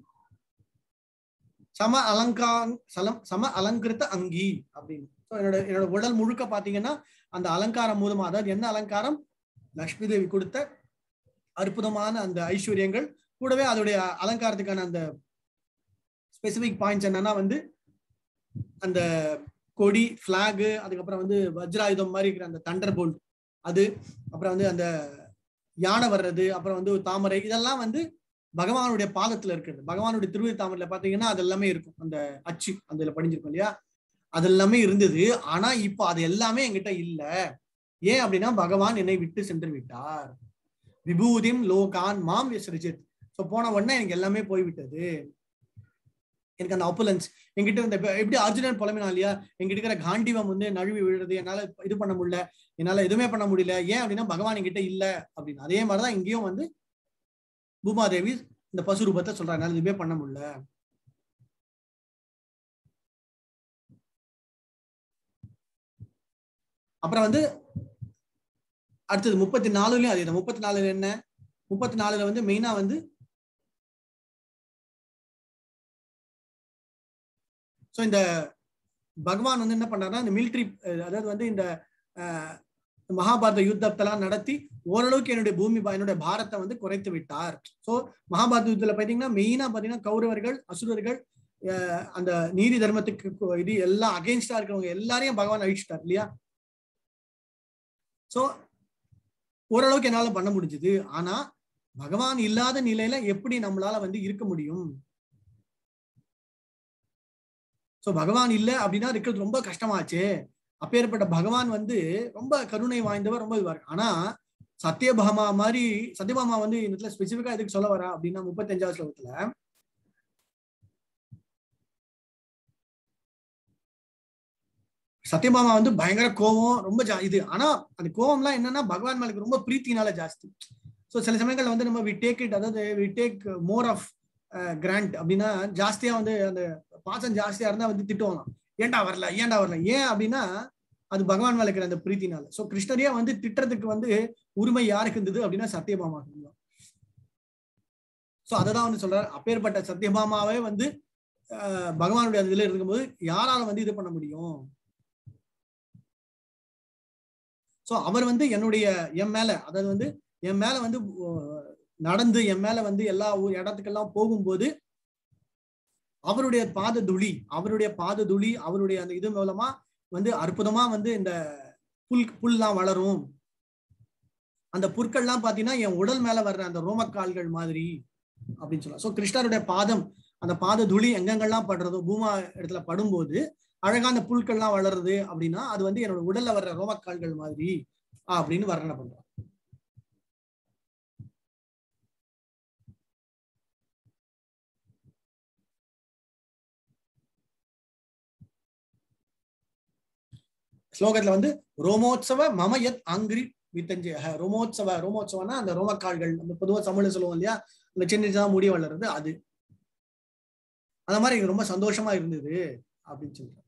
A: சம அலங்கா சலம் சம அலங்கிருத்த அங்கி அப்படின்னு ஸோ என்னோட என்னோட உடல் முழுக்க பாத்தீங்கன்னா அந்த அலங்காரம் மூலமா அதாவது என்ன அலங்காரம் லக்ஷ்மி தேவி கொடுத்த அற்புதமான அந்த ஐஸ்வர்யங்கள் கூடவே அதோடைய அலங்காரத்துக்கான அந்த ஸ்பெசிபிக் பாயிண்ட்ஸ் என்னன்னா வந்து அந்த கொடி பிளாகு அதுக்கப்புறம் வந்து வஜ்ராயுதம் மாதிரி இருக்கிற அந்த தண்டர் போல்ட் அது அப்புறம் வந்து அந்த யானை வர்றது அப்புறம் வந்து தாமரை இதெல்லாம் வந்து பகவானுடைய பாதத்துல இருக்கிறது பகவானுடைய திருவிழி தாமரையில பாத்தீங்கன்னா அது எல்லாமே இருக்கும் அந்த அச்சு அந்த இதுல படிஞ்சிருக்கும் இல்லையா அது எல்லாமே இருந்தது ஆனா இப்போ அது எல்லாமே என்கிட்ட இல்ல ஏன் அப்படின்னா பகவான் என்னை விட்டு சென்று விட்டார் விபூதிம் லோகான் மாம் விசரிஜித் ஸோ போன உடனே எனக்கு எல்லாமே போய்விட்டது எனக்கு அந்த அப்புலன்ஸ் என்கிட்ட இந்த எப்படி அர்ஜுனன் புலம்பினா இல்லையா என்கிட்ட இருக்கிற காண்டிவம் வந்து நழுவி விழுறது என்னால இது பண்ண முடியல என்னால எதுவுமே பண்ண முடியல ஏன் அப்படின்னா பகவான் என்கிட்ட இல்ல அப்படின்னு அதே மாதிரிதான் இங்கேயும் வந்து பூமாதேவி இந்த பசு ரூபத்தை சொல்றாங்க என்னால எதுவுமே பண்ண முடியல அப்புறம் வந்து அடுத்தது முப்பத்தி நாலுலயும் அதே தான் முப்பத்தி நாலுல என்ன முப்பத்தி நாலுல வந்து மெயினா வந்து ஸோ இந்த பகவான் வந்து என்ன பண்றாருன்னா இந்த மிலிட்ரி அதாவது வந்து இந்த மகாபாரத யுத்தத்தெல்லாம் நடத்தி ஓரளவுக்கு என்னுடைய பூமி என்னுடைய பாரத்தை வந்து குறைத்து விட்டார் ஸோ மகாபாரத யுத்தத்துல பாத்தீங்கன்னா மெயினா பாத்தீங்கன்னா கௌரவர்கள் அசுரர்கள் அந்த நீதி தர்மத்துக்கு இது எல்லாம் அகேன்ஸ்டா இருக்கிறவங்க எல்லாரையும் பகவான் அழிச்சிட்டார் இல்லையா சோ ஓரளவுக்கு என்னால பண்ண முடிஞ்சது ஆனா பகவான் இல்லாத நிலையில எப்படி நம்மளால வந்து இருக்க முடியும் சோ பகவான் இல்ல அப்படின்னா இருக்கிறது ரொம்ப கஷ்டமாச்சு அப்பேற்பட்ட பகவான் வந்து ரொம்ப கருணை வாய்ந்தவர் ரொம்ப இதுவா இருக்கு ஆனா சத்யபாமா மாதிரி சத்யபாமா வந்து இந்த இடத்துல ஸ்பெசிபிக்கா எதுக்கு சொல்ல வரா அப்படின்னா முப்பத்தஞ்சாவது ஸ்லோகத்துல சத்யபாமா வந்து பயங்கர கோவம் ரொம்ப ஜா இது ஆனா அந்த கோவம்லாம் என்னன்னா பகவான் மேலுக்கு ரொம்ப பிரீத்தினால ஜாஸ்தி ஸோ சில சமயங்கள்ல வந்து நம்ம வி டேக் இட் அதாவது we take more of granted அப்படின்னா ஜாஸ்தியா வந்து அந்த பாசம் ஜாஸ்தியா இருந்தா வந்து திட்டுவாங்களாம் ஏன்டா வரல ஏன்டா வரல ஏன் அப்படின்னா அது பகவான் மேல இருக்கிற அந்த பிரீத்தினால சோ கிருஷ்ணரையா வந்து திட்டுறதுக்கு வந்து உரிமை யாருக்கு இருந்தது அப்படின்னா சத்யபாமா தான் சோ அததான் வந்து சொல்றாரு அப்பேற்பட்ட சத்யபாமாவே வந்து பகவானுடைய இதுல இருக்கும்போது யாரால வந்து இது பண்ண முடியும் சோ அவர் வந்து என்னுடைய என் மேல அதாவது வந்து என் மேல வந்து நடந்து என் மேல வந்து எல்லா இடத்துக்கெல்லாம் போகும்போது அவருடைய பாத துளி அவருடைய பாத துளி அவருடைய அந்த இது மூலமா வந்து அற்புதமா வந்து இந்த புல் புல்லாம் வளரும் அந்த புற்கள்லாம் பாத்தீங்கன்னா என் உடல் மேல வர்ற அந்த ரோமக்கால்கள் மாதிரி அப்படின்னு சொல்லலாம் சோ கிருஷ்ணருடைய பாதம் அந்த பாத துளி எங்கெங்கெல்லாம் படுறதோ பூமா இடத்துல படும்போது அழகா அந்த புல்கள்லாம் வளருது அப்படின்னா அது வந்து என்னோட உடல்ல வர்ற ரோமக்கால்கள் மாதிரி அப்படின்னு வர்ணனை பண்றான் ஸ்லோகத்துல வந்து ரோமோத்சவ மம யத் ஆங்கிரி வித்தஞ்சய ரோமோத்சவ ரோமோத்சவம்னா அந்த ரோமக்கால்கள் அந்த பொதுவா தமிழ்ல சொல்லுவோம் இல்லையா அந்த சின்ன சின்னதா முடி வளருது அது அந்த மாதிரி எனக்கு ரொம்ப சந்தோஷமா இருந்தது அப்படின்னு சொல்றேன்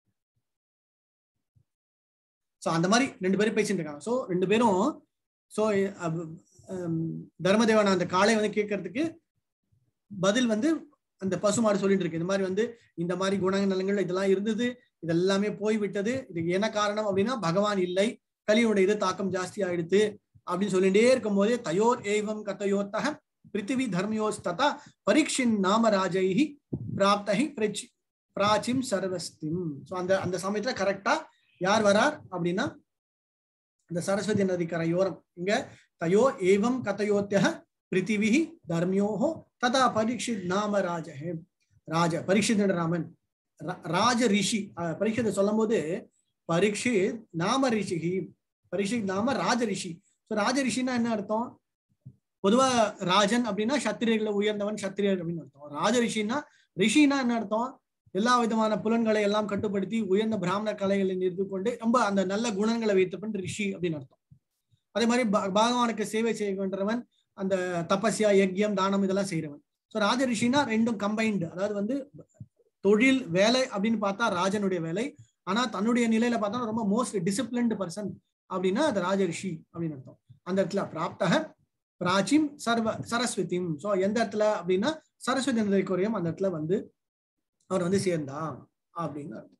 A: சோ அந்த மாதிரி ரெண்டு பேரும் பேசிட்டு இருக்காங்க சோ ரெண்டு பேரும் சோ தர்மதேவன் அந்த காளை வந்து கேட்கறதுக்கு பதில் வந்து அந்த பசுமாடு சொல்லிட்டு இருக்கு இந்த மாதிரி வந்து இந்த மாதிரி குணநலங்கள் இதெல்லாம் இருந்தது இதெல்லாமே போய்விட்டது இதுக்கு என்ன காரணம் அப்படின்னா பகவான் இல்லை கலியோட இது தாக்கம் ஜாஸ்தி ஆயிடுத்து அப்படின்னு சொல்லிட்டே இருக்கும் போதே தயோர் ஏவம் கத்தயோத்தக பிருத்திவி தர்மயோஸ்ததா பரீட்சின் நாம ராஜைஹி பிராப்தஹி பிரிச்சி பிராச்சிம் சர்வஸ்திம் ஸோ அந்த அந்த சமயத்துல கரெக்டா யார் வரார் அப்படின்னா இந்த சரஸ்வதி நதி கரையோரம் இங்க தயோ ஏவம் கதயோத்திய பிருத்திவி தர்மியோஹோ ததா பரீட்சித் நாம ராஜஹே ராஜ பரீட்சித் ராமன் ரா- ராஜ ரிஷி அஹ், பரீட்சித் சொல்லும் போது பரீட்சித் நாம ரிஷிகி பரீட்சித் நாம ராஜ ரிஷி ஸோ ராஜ ரிஷின்னா என்ன அர்த்தம் பொதுவா ராஜன் அப்படின்னா சத்திரியர்களை உயர்ந்தவன் சத்திரியர் அப்படின்னு அர்த்தம் ராஜ ரிஷின்னா ரிஷினா என்ன அர்த்தம் எல்லா விதமான புலன்களை எல்லாம் கட்டுப்படுத்தி உயர்ந்த பிராமண கலைகளை நிறுத்தி கொண்டு ரொம்ப அந்த நல்ல குணங்களை வைத்தவன் ரிஷி அப்படின்னு அர்த்தம் அதே மாதிரி ப- பகவானுக்கு சேவை செய்கின்றவன் அந்த தபஸ்யா யக்யம் தானம் இதெல்லாம் செய்யறவன் ஸோ ராஜ ரிஷினா ரெண்டும் கம்பைன்டு அதாவது வந்து தொழில் வேலை அப்படின்னு பார்த்தா ராஜனுடைய வேலை ஆனா தன்னுடைய நிலையில பார்த்தா ரொம்ப மோஸ்ட் டிசிப்ளின்டு பர்சன் அப்படின்னா அது ராஜ ரிஷி அப்படின்னு அர்த்தம் அந்த இடத்துல பிராப்தக பிராச்சிம் சர்வ சரஸ்வதிம் ஸோ எந்த இடத்துல அப்படின்னா சரஸ்வதி நதிக்குரியம் அந்த இடத்துல வந்து அவர் வந்து சேர்ந்தான் அப்படின்னு அர்த்தம்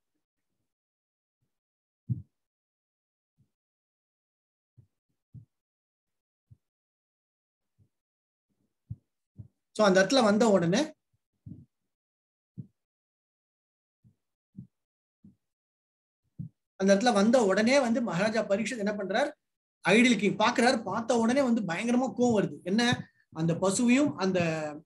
A: சோ அந்த இடத்துல வந்த உடனே அந்த இடத்துல வந்த உடனே வந்து மகாராஜா பரீட்சை என்ன பண்றார் ஐடியல் கிங் பாக்குறாரு பார்த்த உடனே வந்து பயங்கரமா கோவம் வருது என்ன அந்த பசுவையும் அந்த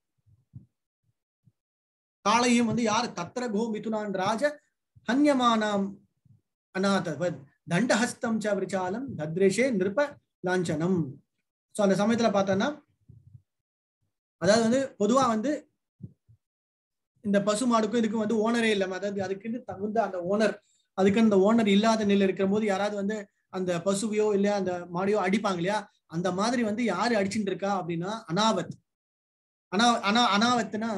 A: காளையும் வந்து யார் தத்திர கோ மிதுனான் ராஜ ஹன்யமானாம் அநாதவத் தண்டஹஸ்தம் ச விருச்சாலம் தத்ரேஷே நிருப லாஞ்சனம் சோ அந்த சமயத்துல பார்த்தோன்னா அதாவது வந்து பொதுவா வந்து இந்த பசு மாடுக்கும் இதுக்கும் வந்து ஓனரே இல்லாம அதாவது அதுக்குன்னு தகுந்த அந்த ஓனர் அதுக்கு அந்த ஓனர் இல்லாத நிலையில இருக்கிற போது யாராவது வந்து அந்த பசுவையோ இல்ல அந்த மாடியோ அடிப்பாங்க இல்லையா அந்த மாதிரி வந்து யாரு அடிச்சுட்டு இருக்கா அப்படின்னா அனாவத் அனா அனா அனாவத்னா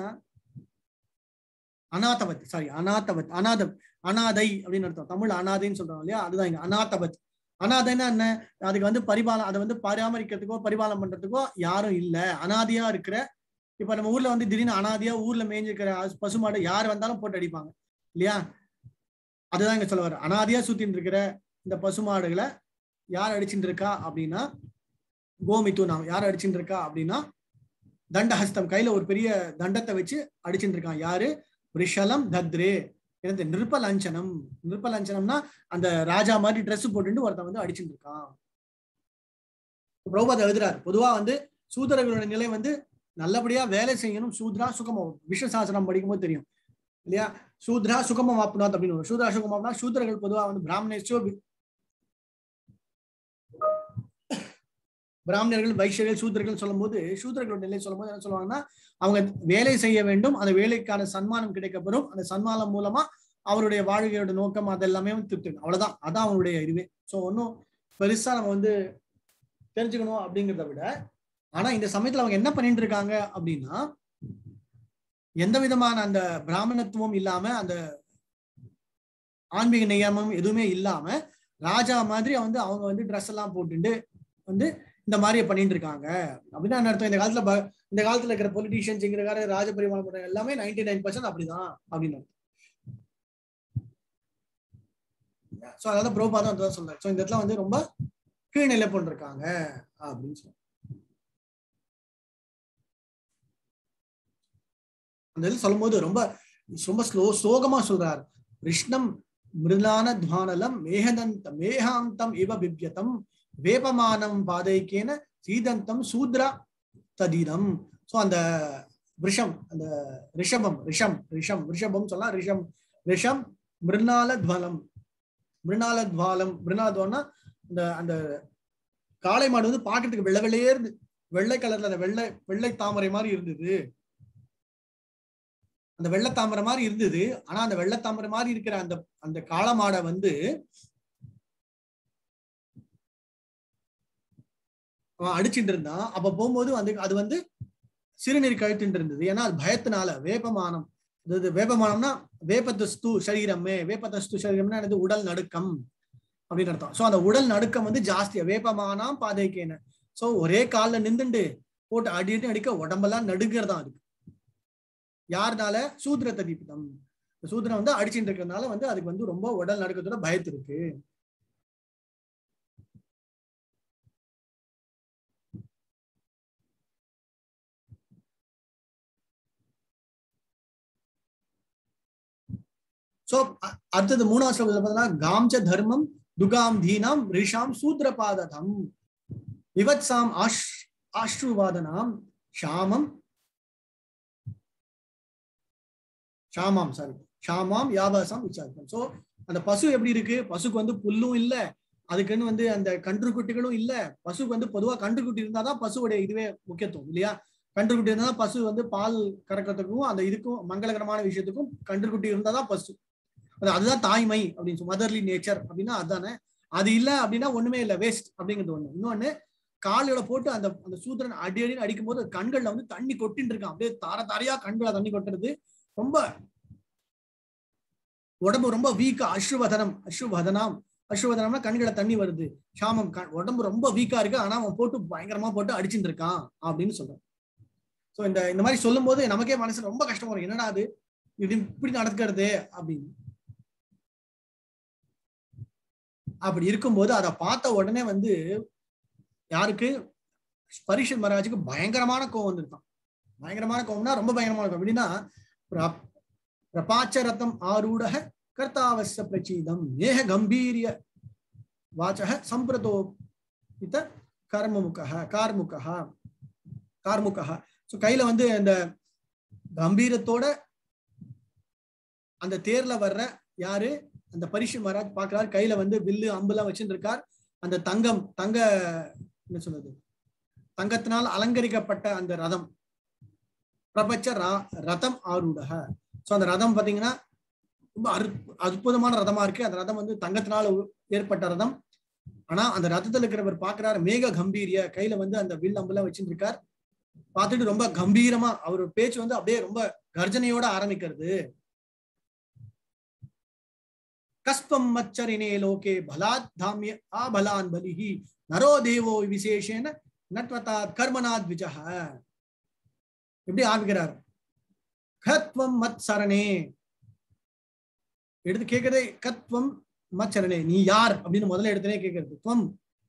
A: அநாதவத் சாரி அநாதவத் அநாதம் அனாதை அப்படின்னு அர்த்தம் தமிழ் அனாதைன்னு சொல்றோம் இல்லையா அதுதான் இங்க அநாதவத் அனாதைன்னா என்ன அதுக்கு வந்து பரிபாலம் அதை வந்து பராமரிக்கிறதுக்கோ பரிபாலம் பண்றதுக்கோ யாரும் இல்ல அனாதையா இருக்கிற இப்ப நம்ம ஊர்ல வந்து திடீர்னு அனாதையா ஊர்ல மேய்ஞ்சிருக்கிற பசுமாடு யார் வந்தாலும் போட்டு அடிப்பாங்க இல்லையா அதுதான் இங்க சொல்ல வர அனாதையா சுத்தின்னு இருக்கிற இந்த பசுமாடுகளை யார் அடிச்சுட்டு இருக்கா அப்படின்னா கோமித்து நாம் யார் அடிச்சுட்டு இருக்கா அப்படின்னா தண்டஹஸ்தம் கையில ஒரு பெரிய தண்டத்தை வச்சு அடிச்சுட்டு இருக்கான் யாரு ரிஷலம் தத்ரே எனது நிருப்பலஞ்சனம் நிருப்பலஞ்சனம்னா அந்த ராஜா மாதிரி Dress போட்டுட்டு ஒருத்தன் வந்து அடிச்சுட்டு இருக்கான் பிரபுபாத் எழுதுறாரு பொதுவா வந்து சூதரர்களோட நிலை வந்து நல்லபடியா வேலை செய்யணும் சூத்ரா சுகமம் விஸ்வசாசனம் படிக்கும்போது தெரியும் இல்லையா சூத்ரா சுகமம் ஆப்னாத் அப்படின்னு வரும். சூத்ரா சுகமம்னா சூத்திரர்கள் பொதுவா வந்து பிராமணேஷோ பிராமணர்கள் வைஷ்யர்கள் சூத்திரர்கள் சொல்லும்போது சூத்திரர்களோட நிலை சொல்லும்போது என்ன சொல்லுவாங்கன்னா அவங்க வேலை செய்ய வேண்டும் அந்த வேலைக்கான சன்மானம் கிடைக்கப்பெறும் அந்த சன்மானம் மூலமா அவருடைய வாழ்க்கையோட நோக்கம் அதெல்லாமே வந்து திருப்தி அவ்வளவுதான் அதான் அவருடைய இதுவே சோ ஒன்றும் பெருசா நம்ம வந்து தெரிஞ்சுக்கணும் அப்படிங்கிறத விட ஆனா இந்த சமயத்துல அவங்க என்ன பண்ணிட்டு இருக்காங்க அப்படின்னா எந்த விதமான அந்த பிராமணத்துவம் இல்லாம அந்த ஆன்மீக நியமம் எதுவுமே இல்லாம ராஜா மாதிரி வந்து அவங்க வந்து ட்ரெஸ் எல்லாம் போட்டுட்டு வந்து இந்த மாதிரி பண்ணிட்டு இருக்காங்க அப்படின்னா என்ன அர்த்தம் இந்த காலத்துல ப- இந்த காலத்துல இருக்கிற பொலிட்டீஷியன்ஸ் இங்க இருக்கிற ராஜபரிமாணம் பண்ற எல்லாமே நைன்டி நைன் பர்சன்ட் அப்படிதான் அப்படின்னு அர்த்தம் ஸோ அதாவது புரோபாதம் அதுதான் சொல்றாரு ஸோ இந்த இடத்துல வந்து ரொம்ப கீழ்நிலை பண்ணிருக்காங்க அப்படின்னு சொல்லி அந்த இது சொல்லும்போது ரொம்ப ரொம்ப ஸ்லோ சோகமா சொல்றார் கிருஷ்ணம் மிருலான துவானலம் மேகதந்த மேகாந்தம் இவ பிப்யதம் வேபமானம் பாதைக்கேன சீதந்தம் சூத்ரா ததீனம் சோ அந்த ரிஷம் அந்த ரிஷபம் ரிஷம் ரிஷம் ரிஷபம் சொல்லலாம் ரிஷம் ரிஷம் மிருணால துவலம் மிருணால துவாலம் மிருணால துவம்னா இந்த அந்த காளை மாடு வந்து பார்க்கறதுக்கு வெள்ளை வெள்ளையே இருந்து வெள்ளை கலர்ல அந்த வெள்ளை வெள்ளை தாமரை மாதிரி இருந்தது அந்த வெள்ளை தாமரை மாதிரி இருந்தது ஆனா அந்த வெள்ளை தாமரை மாதிரி இருக்கிற அந்த அந்த காளை மாடை வந்து அவன் அடிச்சுட்டு இருந்தான் அப்ப போகும்போது வந்து அது வந்து சிறுநீர் கழுத்துட்டு இருந்தது ஏன்னா அது பயத்தினால வேப்பமானம் அதாவது வேப்பமானம்னா வேப்பதஸ்து சரீரமே வேப்பதஸ்து சரீரம்னா என்னது உடல் நடுக்கம் அப்படின்னு அர்த்தம் சோ அந்த உடல் நடுக்கம் வந்து ஜாஸ்தியா வேப்பமானாம் பாதைக்கேன சோ ஒரே கால்ல நின்றுண்டு போட்டு அடிட்டு அடிக்க உடம்பெல்லாம் நடுங்கிறதா அதுக்கு யாருனால சூத்ர ததிப்பிதம் இந்த சூத்திரன் வந்து அடிச்சுட்டு இருக்கிறதுனால வந்து அதுக்கு வந்து ரொம்ப உடல் நடுக்கத்தோட பயத்து இருக்கு சோ அடுத்தது மூணாவது ஸ்லோகத்துல பார்த்தீங்கன்னா காம்ச தர்மம் துகாம் தீனாம் ரிஷாம் சூத்ரபாததம் விவத்சாம் ஆஷ் ஆஷ்ருவாதனாம் ஷாமம் ஷாமாம் சாரி ஷாமாம் யாபாசம் விசாரிப்போம் சோ அந்த பசு எப்படி இருக்கு பசுக்கு வந்து புல்லும் இல்ல அதுக்குன்னு வந்து அந்த கன்றுக்குட்டிகளும் இல்ல பசுக்கு வந்து பொதுவா கன்றுக்குட்டி இருந்தாதான் பசுவுடைய இதுவே முக்கியத்துவம் இல்லையா கன்றுக்குட்டி இருந்தா பசு வந்து பால் கறக்கிறதுக்கும் அந்த இதுக்கும் மங்களகரமான விஷயத்துக்கும் கன்றுக்குட்டி இருந்தாதான் பசு அது அதுதான் தாய்மை அப்படின்னு சொல்லி மதர்லி நேச்சர் அப்படின்னா அதுதானே அது இல்ல அப்படின்னா ஒண்ணுமே இல்ல வேஸ்ட் அப்படிங்கிறது ஒண்ணு இன்னொன்னு காலையில போட்டு அந்த அந்த சூத்திரன் அடி அடின்னு அடிக்கும் போது கண்கள்ல வந்து தண்ணி கொட்டின்னு இருக்கான் அப்படியே தார தாரையா கண்களை தண்ணி கொட்டுறது ரொம்ப உடம்பு ரொம்ப வீக்கா அஸ்ருவதனம் அஸ்ருவதனம் அஸ்ருவதனம்னா கண்களை தண்ணி வருது சாமம் க- உடம்பு ரொம்ப வீக்கா இருக்கு ஆனா அவன் போட்டு பயங்கரமா போட்டு அடிச்சுட்டு இருக்கான் அப்படின்னு சொல்றான் சோ இந்த இந்த மாதிரி சொல்லும் போது நமக்கே மனசுல ரொம்ப கஷ்டம் வரும் என்னடா அது இது இப்படி நடக்கிறது அப்படின்னு அப்படி இருக்கும்போது அதை பார்த்த உடனே வந்து யாருக்கு பரிஷத் மகாராஜுக்கு பயங்கரமான கோவம் வந்திருக்கான் பயங்கரமான கோவம்னா ரொம்ப பயங்கரமான கோவம் எப்படின்னா பிரப்- பிரபாச்ச ரத்தம் ஆரூடக கர்த்தாவச பிரச்சீதம் ஏக கம்பீரிய வாச்சக சம்பிரதோ இத கர்மமுக கார்முக கார்முக ஸோ கையில வந்து இந்த கம்பீரத்தோட அந்த தேர்ல வர்ற யாரு அந்த பரிஷு மகாராஜ் பார்க்கிறார் கையில வந்து வில்லு அம்புலாம் வச்சுட்டு இருக்கார் அந்த தங்கம் தங்க என்ன சொல்றது தங்கத்தினால் அலங்கரிக்கப்பட்ட அந்த ரதம் பிரபஞ்ச ரா- ரதம் ஆரூடக சோ அந்த ரதம் பாத்தீங்கன்னா ரொம்ப அற்பு- அற்புதமான ரதமா இருக்கு அந்த ரதம் வந்து தங்கத்தினால உ- ஏற்பட்ட ரதம் ஆனா அந்த ரதத்துல இருக்கிறவர் பாக்குறாரு மேக கம்பீரிய கையில வந்து அந்த வில் அம்புலாம் வச்சுட்டு இருக்கார் பார்த்துட்டு ரொம்ப கம்பீரமா அவர் பேச்சு வந்து அப்படியே ரொம்ப கர்ஜனையோட ஆரம்பிக்கிறது கஸ்பம் மச்சரினே லோகே பலாத் தாமிய ஆபலான் பலிஹி நரோ தேவோ விசேஷேன நட்வதாத் கர்மனாத் விஜஹ எப்படி ஆரம்பிக்கிறார் கத்வம் மத் சரணே எடுத்து கேட்கறதே கத்வம் மத் சரணே நீ யார் அப்படின்னு முதல்ல எடுத்தனே கேட்கறது துவம்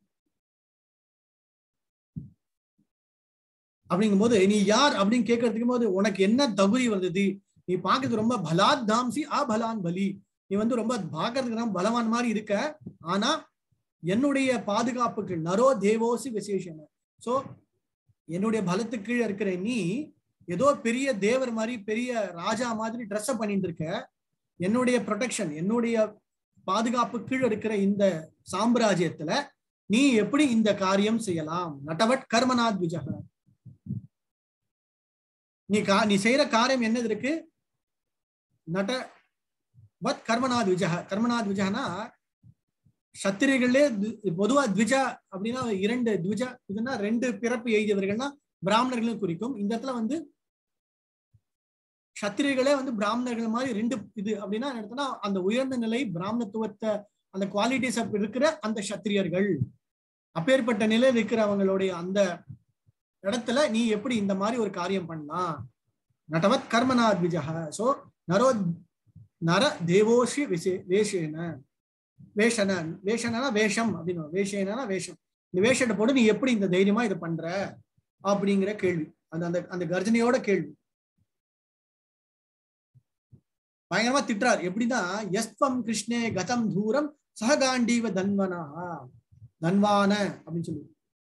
A: அப்படிங்கும்போது நீ யார் அப்படின்னு கேட்கறதுக்கு போது உனக்கு என்ன தகுதி வந்தது நீ பாக்குறது ரொம்ப பலாத் தாம்சி ஆ பலான் பலி நீ வந்து ரொம்ப பாக்குறதுக்கு தான் பலவான் மாதிரி இருக்க ஆனா என்னுடைய பாதுகாப்புக்கு நரோ தேவோசி விசேஷன சோ என்னுடைய பலத்துக்கு கீழே இருக்கிற நீ ஏதோ பெரிய தேவர் மாதிரி பெரிய ராஜா மாதிரி ட்ரெஸ் பண்ணிட்டு இருக்க என்னுடைய ப்ரொடெக்ஷன் என்னுடைய பாதுகாப்பு கீழே இருக்கிற இந்த சாம்ராஜ்யத்துல நீ எப்படி இந்த காரியம் செய்யலாம் நட்டவட் கர்மநாத் விஜக நீ கா நீ செய்யற காரியம் என்னது இருக்கு நட வத் கர்மநாத் விஜக கர்மநாத் விஜகனா சத்திரிகளே பொதுவா த்விஜா அப்படின்னா இரண்டு த்விஜா இதுன்னா ரெண்டு பிறப்பு எய்தியவர்கள்னா பிராமணர்களும் குறிக்கும் இந்த இடத்துல வந்து சத்திரிகளே வந்து பிராமணர்கள் மாதிரி ரெண்டு இது அப்படின்னா என்ன அர்த்தம்னா அந்த உயர்ந்த நிலை பிராமணத்துவத்தை அந்த குவாலிட்டிஸ் இருக்கிற அந்த சத்திரியர்கள் அப்பேற்பட்ட நிலையில் இருக்கிறவங்களுடைய அந்த இடத்துல நீ எப்படி இந்த மாதிரி ஒரு காரியம் பண்ணலாம் நட்டவத் கர்மநாத் விஜக சோ நரோ நர தேவோஷி விசே வேஷேன வேஷன வேஷனா வேஷம் அப்படின்னு வேஷேனா வேஷம் இந்த வேஷத்தை போட்டு நீ எப்படி இந்த தைரியமா இதை பண்ற அப்படிங்கிற கேள்வி அந்த அந்த அந்த கர்ஜனையோட கேள்வி பயங்கரமா திட்டுறார் எப்படின்னா எஸ்வம் கிருஷ்ணே கதம் தூரம் சககாண்டீவ தன்வனா தன்வான அப்படின்னு சொல்லி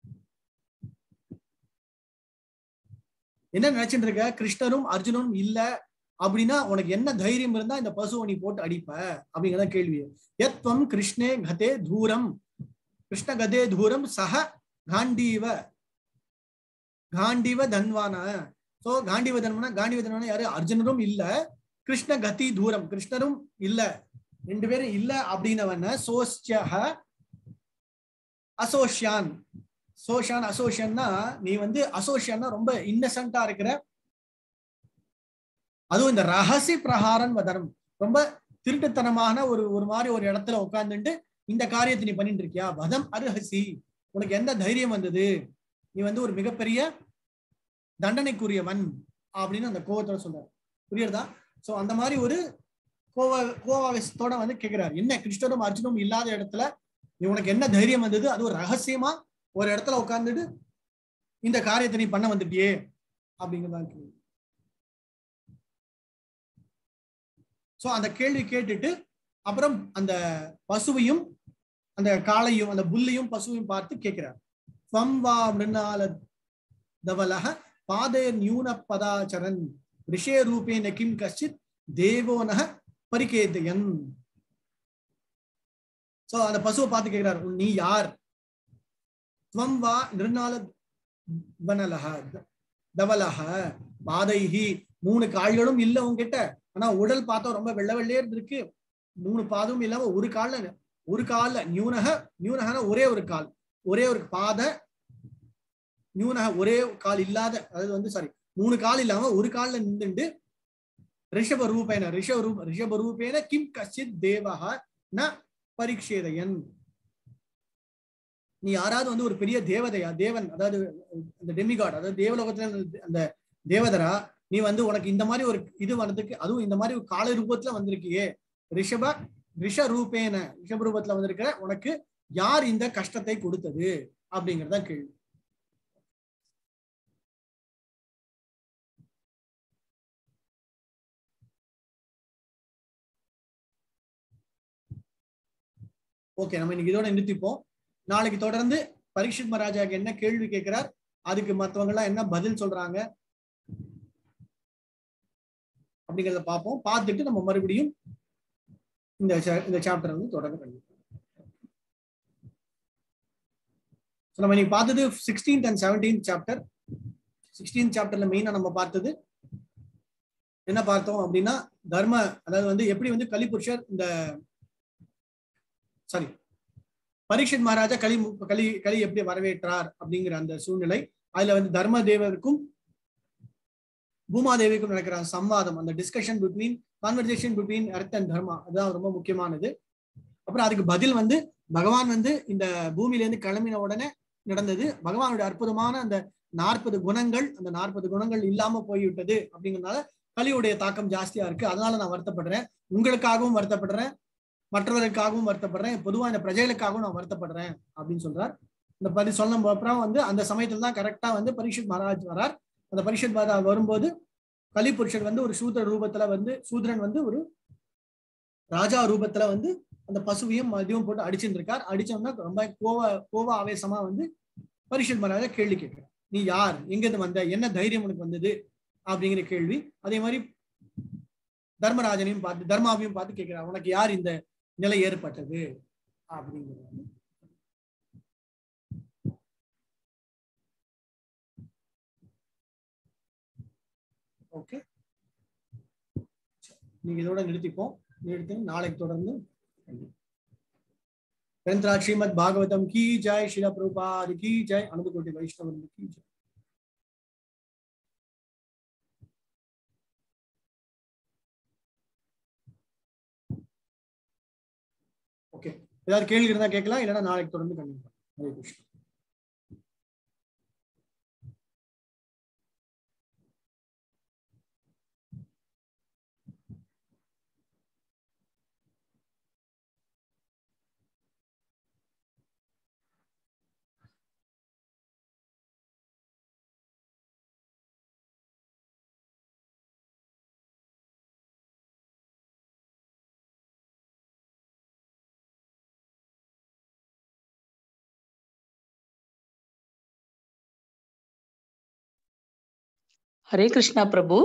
A: என்ன நினைச்சிட்டு இருக்க கிருஷ்ணரும் அர்ஜுனரும் இல்ல அப்படின்னா உனக்கு என்ன தைரியம் இருந்தா இந்த பசுவை நீ போட்டு அடிப்ப அப்படிங்கிற கேள்வி எத்வம் கிருஷ்ணே கதே தூரம் கிருஷ்ண கதே தூரம் சக காண்டீவ காண்டீவ தன்வான சோ காண்டீவ தன்வான காண்டீவ தன்வான யாரு அர்ஜுனரும் இல்ல கிருஷ்ண கதி தூரம் கிருஷ்ணரும் இல்ல ரெண்டு பேரும் இல்ல அப்படின்னவன சோஸ்யஹ அசோஷியான் சோஷான் அசோஷியன்னா நீ வந்து அசோஷியன்னா ரொம்ப இன்னசென்ட்டா இருக்கிற அதுவும் இந்த ரகசி பிரகாரன் வதரம் ரொம்ப திருட்டுத்தனமான ஒரு ஒரு மாதிரி ஒரு இடத்துல உட்கார்ந்துட்டு இந்த காரியத்தை நீ பண்ணிட்டு இருக்கியா வதம் அருஹசி உனக்கு எந்த தைரியம் வந்தது நீ வந்து ஒரு மிகப்பெரிய தண்டனைக்குரியவன் அப்படின்னு அந்த கோவத்தோட சொல்றாரு புரியுறதா சோ அந்த மாதிரி ஒரு கோவ கோவாவேசத்தோட வந்து கேக்குறாரு என்ன கிருஷ்ணரும் அர்ஜுனும் இல்லாத இடத்துல நீ உனக்கு என்ன தைரியம் வந்தது அது ஒரு ரகசியமா ஒரு இடத்துல உட்கார்ந்துட்டு இந்த காரியத்தை நீ பண்ண வந்துட்டியே அப்படிங்கிறதான் கேள்வி சோ அந்த கேள்வி கேட்டுட்டு அப்புறம் அந்த பசுவையும் அந்த காளையும் அந்த புல்லையும் பசுவையும் பார்த்து கேட்கிறார் ஸ்வம் வா மிருணால தவலக பாதே நியூன பதாச்சரன் ரிஷே ரூபேன கிம் கஷ்டித் தேவோனக பரிகேதயன் சோ அந்த பசுவை பார்த்து கேட்கிறார் நீ யார் துவம் வா நிர்ணால வனலக தவலக பாதைஹி மூணு கால்களும் இல்ல உன்கிட்ட ஆனா உடல் பார்த்தா ரொம்ப வெள்ளை வெள்ளையே இருக்கு மூணு பாதமும் இல்லாம ஒரு கால்ல ஒரு கால்ல நியூனக நியூனகன ஒரே ஒரு கால் ஒரே ஒரு பாத நியூனக ஒரே கால் இல்லாத அதாவது வந்து சாரி மூணு கால் இல்லாம ஒரு கால்ல நின்றுண்டு ரிஷப ரூபேன ரிஷப ரூப ரிஷப ரூபேன கிம் கச்சித் தேவக ந பரீட்சேதயன் நீ யாராவது வந்து ஒரு பெரிய தேவதையா தேவன் அதாவது அந்த டெமிகாட் அதாவது தேவலோகத்துல இருந்த அந்த தேவதரா நீ வந்து உனக்கு இந்த மாதிரி ஒரு இது வர்றதுக்கு அதுவும் இந்த மாதிரி ஒரு கால ரூபத்துல வந்திருக்கியே ரிஷப ரிஷ ரூபேன ரிஷப ரூபத்துல வந்திருக்கிற உனக்கு யார் இந்த கஷ்டத்தை கொடுத்தது அப்படிங்கறத கேள்வி ஓகே நம்ம இன்னைக்கு இதோட நிறுத்திப்போம் நாளைக்கு தொடர்ந்து பரீட்சித் மகாராஜாக்கு என்ன கேள்வி கேட்கிறார் அதுக்கு மத்தவங்க எல்லாம் என்ன பதில் சொல்றாங்க அப்படிங்கறத பார்ப்போம் பார்த்துட்டு நம்ம மறுபடியும் இந்த cha- இந்த சாப்டர் வந்து தொடர்ந்து கண்டிப்போம் So, நம்ம இன்னைக்கு பார்த்தது sixteenth and seventeenth chapter sixteenth சாப்டர்ல மெயினா நம்ம பார்த்தது என்ன பார்த்தோம் அப்படின்னா தர்ம அதாவது வந்து எப்படி வந்து கலிபுருஷர் இந்த சாரி பரீட்சித் மகாராஜா களி களி களி எப்படி வரவேற்றார் அப்படிங்கிற அந்த சூழ்நிலை அதுல வந்து தர்ம தேவருக்கும் பூமாதேவிக்கும் நடக்கிற அந்த சம்வாதம் அந்த discussion between conversation between earth and Dharma அதுதான் ரொம்ப முக்கியமானது அப்புறம் அதுக்கு பதில் வந்து பகவான் வந்து இந்த பூமியில இருந்து கிளம்பின உடனே நடந்தது பகவானுடைய அற்புதமான அந்த நாற்பது குணங்கள் அந்த நாற்பது குணங்கள் இல்லாம போய்விட்டது அப்படிங்கறதுனால கலியுடைய தாக்கம் ஜாஸ்தியா இருக்கு அதனால நான் வருத்தப்படுறேன் உங்களுக்காகவும் வருத்தப்படுறேன் மற்றவர்களுக்காகவும் வருத்தப்படுறேன் பொதுவா இந்த பிரஜைகளுக்காகவும் நான் வருத்தப்படுறேன் அப்படின்னு சொல்றார் இந்த பரி சொன்ன அப்புறம் வந்து அந்த சமயத்துல தான் கரெக்டா வந்து பரிஷத் மகாராஜ் வரார் அந்த பரிஷத் மகாராஜ் வரும்போது கலிபுருஷர் வந்து ஒரு சூத்திர ரூபத்துல வந்து சூத்ரன் வந்து ஒரு ராஜா ரூபத்துல வந்து அந்த பசுவையும் மதியம் போட்டு அடிச்சுட்டு இருக்கார் அடிச்சோம்னா ரொம்ப கோவ கோவ ஆவேசமா வந்து பரிஷத் மகாராஜா கேள்வி கேட்கிறார் நீ யார் எங்க இருந்து வந்த என்ன தைரியம் உனக்கு வந்தது அப்படிங்கிற கேள்வி அதே மாதிரி தர்மராஜனையும் பார்த்து தர்மாவையும் பார்த்து கேட்கிறார் உனக்கு யார் இந்த நிலை ஏற்பட்டது அப்படிங்கிறது ஓகே நீங்க இதோட நிறுத்திப்போம் நிறுத்தி நாளைக்கு தொடர்ந்து ग्रंथराज श्रीमद भागवतम की जय शिला प्रभुपाद की जय अनंत कोटि वैष्णव वृंद की जय ஓகே ஏதாவது கேள்வி இருந்தா கேட்கலாம் இல்லைன்னா நாளைக்கு தொடர்ந்து கண்டிப்பா ஹரே கிருஷ்ணா
D: ஹரே கிருஷ்ணா பிரபு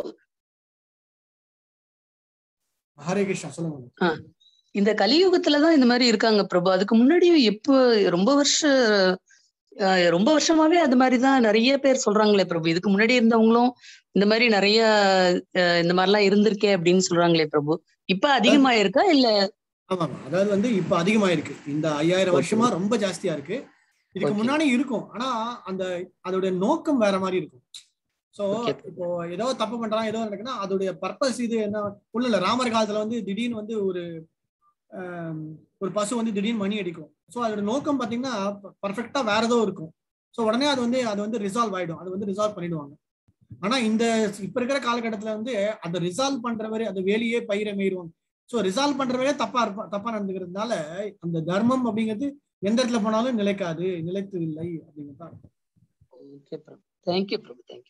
A: ஹரே கிருஷ்ணா சொல்லுங்க
D: இந்த கலியுகத்துலதான் இந்த மாதிரி இருக்காங்க பிரபு அதுக்கு முன்னாடி எப்போ ரொம்ப வருஷ அஹ் ரொம்ப வருஷமாவே அது மாதிரிதான் நிறைய பேர் சொல்றாங்களே பிரபு இதுக்கு முன்னாடி இருந்தவங்களும் இந்த மாதிரி நிறைய அஹ் இந்த மாதிரிலாம் இருந்திருக்கே அப்படின்னு சொல்றாங்களே பிரபு இப்ப அதிகமா இருக்கா இல்ல
A: ஆமா ஆமா அதாவது வந்து இப்ப அதிகமா இருக்கு இந்த ஐயாயிரம்
D: Okay.
A: வருஷமா ரொம்ப ஜாஸ்தியா இருக்கு இதுக்கு
D: Okay.
A: முன்னாடி இருக்கும் ஆனா அந்த அதோட நோக்கம் வேற மாதிரி இருக்கும் சோ
D: Okay.
A: இப்போ ஏதோ தப்பு பண்றான் ஏதோ நடக்குன்னா அதோடைய பர்பஸ் இது என்ன ஒண்ணும் இல்ல ராமர் காலத்துல வந்து திடீர்னு வந்து ஒரு ஆம், ஒரு பசு வந்து திடீர்னு மணி அடிக்கும் சோ அதோட நோக்கம் பாத்தீங்கன்னா பர்ஃபெக்டா வேற ஏதோ இருக்கும் சோ உடனே அது வந்து அது வந்து ரிசால்வ் ஆயிடும் அது வந்து ரிசால்வ் பண்ணிடுவாங்க ஆனா இந்த இப்ப இருக்கிற காலகட்டத்துல வந்து அதை ரிசால்வ் பண்றவரு அந்த வேலையே பயிரை மீறுவாங்க ஸோ ரிசால்வ் பண்றவே தப்பா இருப்பா தப்பா நடந்துக்கிறதுனால அந்த தர்மம் அப்படிங்கிறது எந்த இடத்துல போனாலும் நிலைக்காது நிலைத்து இல்லை அப்படிங்கிறது தான் அர்த்தம்.
D: Okay Prabhu thank you Prabhu thank you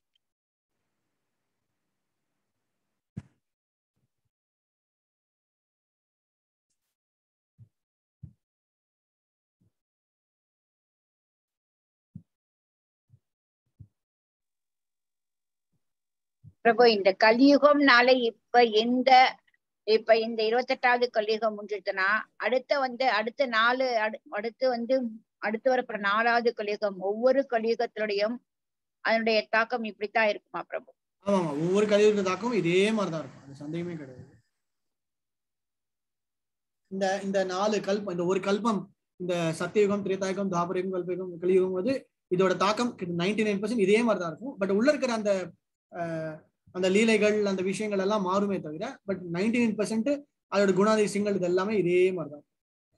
E: Prabhu இந்த கலியுகம்னால இப்ப எந்த இப்ப இந்த இருபத்தெட்டாவது கலியுகம் முடிஞ்சிருச்சுன்னா அடுத்த வந்து அடுத்த நாலு அடு- அடுத்து வந்து அடுத்து வரப்போற நாலாவது கலியுகம் ஒவ்வொரு கலியுகத்தினுடையும் அதனுடைய தாக்கம் இப்படித்தான் இருக்குமா பிரபு
A: ஆமாமா ஒவ்வொரு கலியுக தாக்கம் இதே மாதிரிதான் இருக்கும் அது சந்தேகமே கிடையாது இந்த இந்த நாலு கல்பம் இந்த ஒரு கல்பம் இந்த சத்தியுகம் திரேதாயுகம் தாபரயுகம் கல்பயுகம் கலியுகம் வந்து இதோட தாக்கம் நைன்டி நைன் பர்சன்ட் இதே மாதிரி தான் இருக்கும் பட் உள்ள இருக்கிற அந்த அஹ், அந்த லீலைகள் அந்த விஷயங்கள் எல்லாம் மாறுமே தவிர பட் நைன்டி நைன் பர்சன்ட் அதோட குணாதிசயங்கள் இது எல்லாமே இதே மாதிரி தான்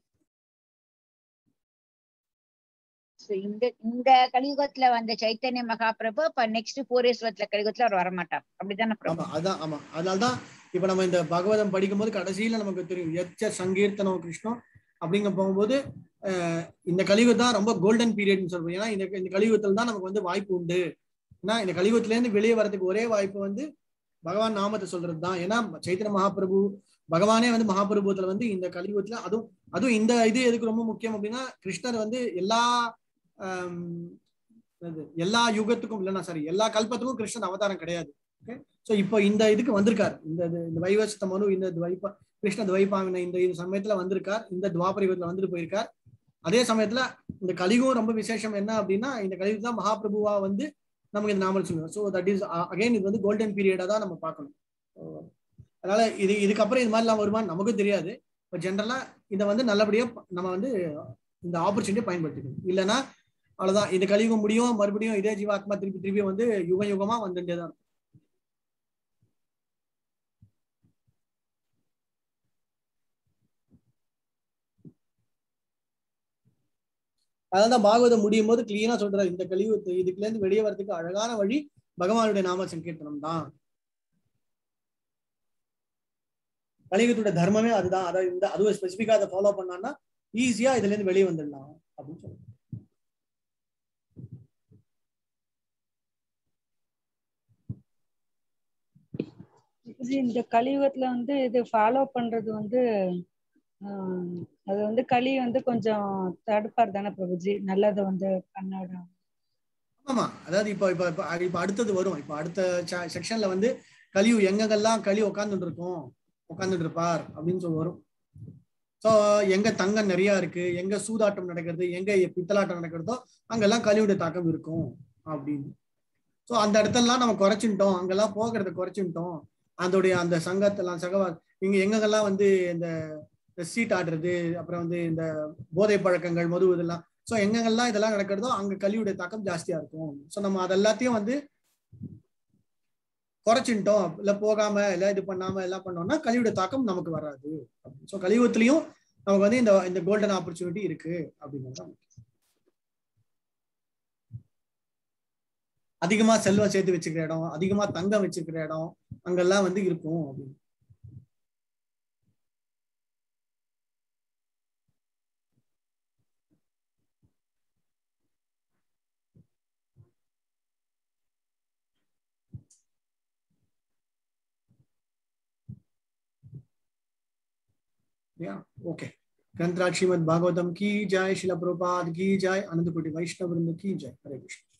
E: So இந்த இந்த கலியுகத்துல வந்த சைத்தன்ய மகாபிரபு இப்ப நெக்ஸ்ட் பூரேஸ்வரத்துல கலியுகத்துல அவர் வரமாட்டார் அப்படித்தானே பிரபு
A: ஆமா அதான் ஆமா அதனால்தான் இப்ப நம்ம இந்த பகவதம் படிக்கும்போது கடைசியில நமக்கு தெரியும் எச்ச சங்கீர்த்தனம் கிருஷ்ணம் அப்படிங்க போகும்போது அஹ், இந்த கலியுகம் தான் ரொம்ப கோல்டன் பீரியட்னு சொல்றோம் ஏன்னா இந்த இந்த கலியுகத்துல தான் நமக்கு வந்து வாய்ப்பு உண்டு ஏன்னா இந்த கலியுகத்துல இருந்து வெளியே வரதுக்கு ஒரே வாய்ப்பு வந்து பகவான் நாமத்தை சொல்றது தான் ஏன்னா சைத்தன்ய மகாபிரபு பகவானே வந்து மகாபிரபுத்துல வந்து இந்த கலியுகத்துல அதுவும் அதுவும் இந்த இது எதுக்கு ரொம்ப முக்கியம் அப்படின்னா கிருஷ்ணர் வந்து எல்லா ஆம், என்னது, எல்லா யுகத்துக்கும் இல்லைன்னா சாரி எல்லா கல்பத்துக்கும் கிருஷ்ணன் அவதாரம் கிடையாது ஓகே ஸோ இப்போ இந்த இதுக்கு வந்திருக்கார் இந்த இது- இந்த வைவஸ்த மனு இந்த துவைப்பா கிருஷ்ண துவைப்பாவின இந்த இது சமயத்துல வந்திருக்கார் இந்த துவாபர யுகத்துல வந்துட்டு போயிருக்கார் அதே சமயத்துல இந்த கலியுகம் ரொம்ப விசேஷம் என்ன அப்படின்னா இந்த கலியுகம் தான் மகாபிரபுவா வந்து நமக்கு இந்த நாமல் சொல்லுவோம் ஸோ தட் இஸ் அகைன் இது வந்து கோல்டன் பீரியடா தான் நம்ம பார்க்கணும் So, அதனால இது இதுக்கப்புறம் இது மாதிரிலாம் வருமான்னு நமக்கும் தெரியாது இப்போ ஜென்ரலா இதை வந்து நல்லபடியா ப- நம்ம வந்து இந்த ஆப்பர்ச்சுனிட்டியை பயன்படுத்திக்கணும் இல்லைன்னா அவ்வளவுதான் இந்த கலியுகம் முடியும் மறுபடியும் இதே ஜீவாத்மா திருப்பி திருப்பி வந்து யுக யுகமா வந்துட்டே தான் இருக்கும். அதான் பாகவதம் முடியும் போது கிளீனா சொல்றாரு இந்த கலியுகத்து இதுக்குள்ள இருந்து வெளியே வரதுக்கு அழகான வழி பகவானுடைய நாம சங்கீர்த்தனம் தான் கலியுகத்தோட தர்மமே அதுதான் அதாவது இந்த அதுவும் ஸ்பெசிபிக்கா அதை ஃபாலோ பண்ணான்னா ஈஸியா இதுல இருந்து வெளியே வந்துடலாம் அப்படின்னு சொல்லுவாங்க
C: இது இந்த கலியுகத்துல வந்து இது ஃபாலோ பண்றது வந்து ஆஹ், அது வந்து கலி வந்து கொஞ்சம் தடுப்பார் தானே பிரபுஜி நல்லதை வந்து பண்ணாட
A: ஆமா அதாவது இப்போ இப்போ இப்போ இப்போ அடுத்தது வரும் இப்போ அடுத்த செக்ஷன்ல வந்து கலியு எங்கெங்கெல்லாம் களி உட்காந்துட்டு இருக்கும் உட்காந்துட்டு இருப்பார் அப்படின்னு சொல்லி வரும் ஸோ எங்க தங்கம் நிறைய இருக்கு எங்க சூதாட்டம் நடக்கிறது எங்க பித்தலாட்டம் நடக்கிறதோ அங்கெல்லாம் கலியுடைய தாக்கம் இருக்கும் அப்படின்னு ஸோ அந்த இடத்தெல்லாம் நம்ம குறைச்சிட்டோம் அங்கெல்லாம் போகிறத குறைச்சிட்டோம் அதோடைய அந்த சங்கத்தெல்லாம் சகவா இங்க எங்கெங்கெல்லாம் வந்து இந்த சீட் ஆடுறது அப்புறம் வந்து இந்த போதை பழக்கங்கள் மது இதெல்லாம் ஸோ எங்கெங்கெல்லாம் இதெல்லாம் நடக்கிறதோ அங்க கலியுடைய தாக்கம் ஜாஸ்தியா இருக்கும் ஸோ நம்ம அதெல்லாத்தையும் வந்து குறைச்சிட்டோம் இல்ல போகாம இல்ல இது பண்ணாம எல்லாம் பண்ணோம்னா கலியுடைய தாக்கம் நமக்கு வராது ஸோ கலியுகத்திலையும் நமக்கு வந்து இந்த இந்த கோல்டன் ஆப்பர்ச்சுனிட்டி இருக்கு அப்படிங்கிறது தான் முக்கியம். அதிகமா செல்வம் சேர்த்து வச்சுக்கிற இடம் அதிகமா தங்கம் வச்சுக்கிற இடம் அங்கெல்லாம் வந்து இருக்கும் அப்படின்னு Yeah, okay. ग्रंथराज श्रीमद भागवतम की जय शिला प्रभुपाद की जय अनंत कोटि वैष्णव वृंद की जय हरे कृष्ण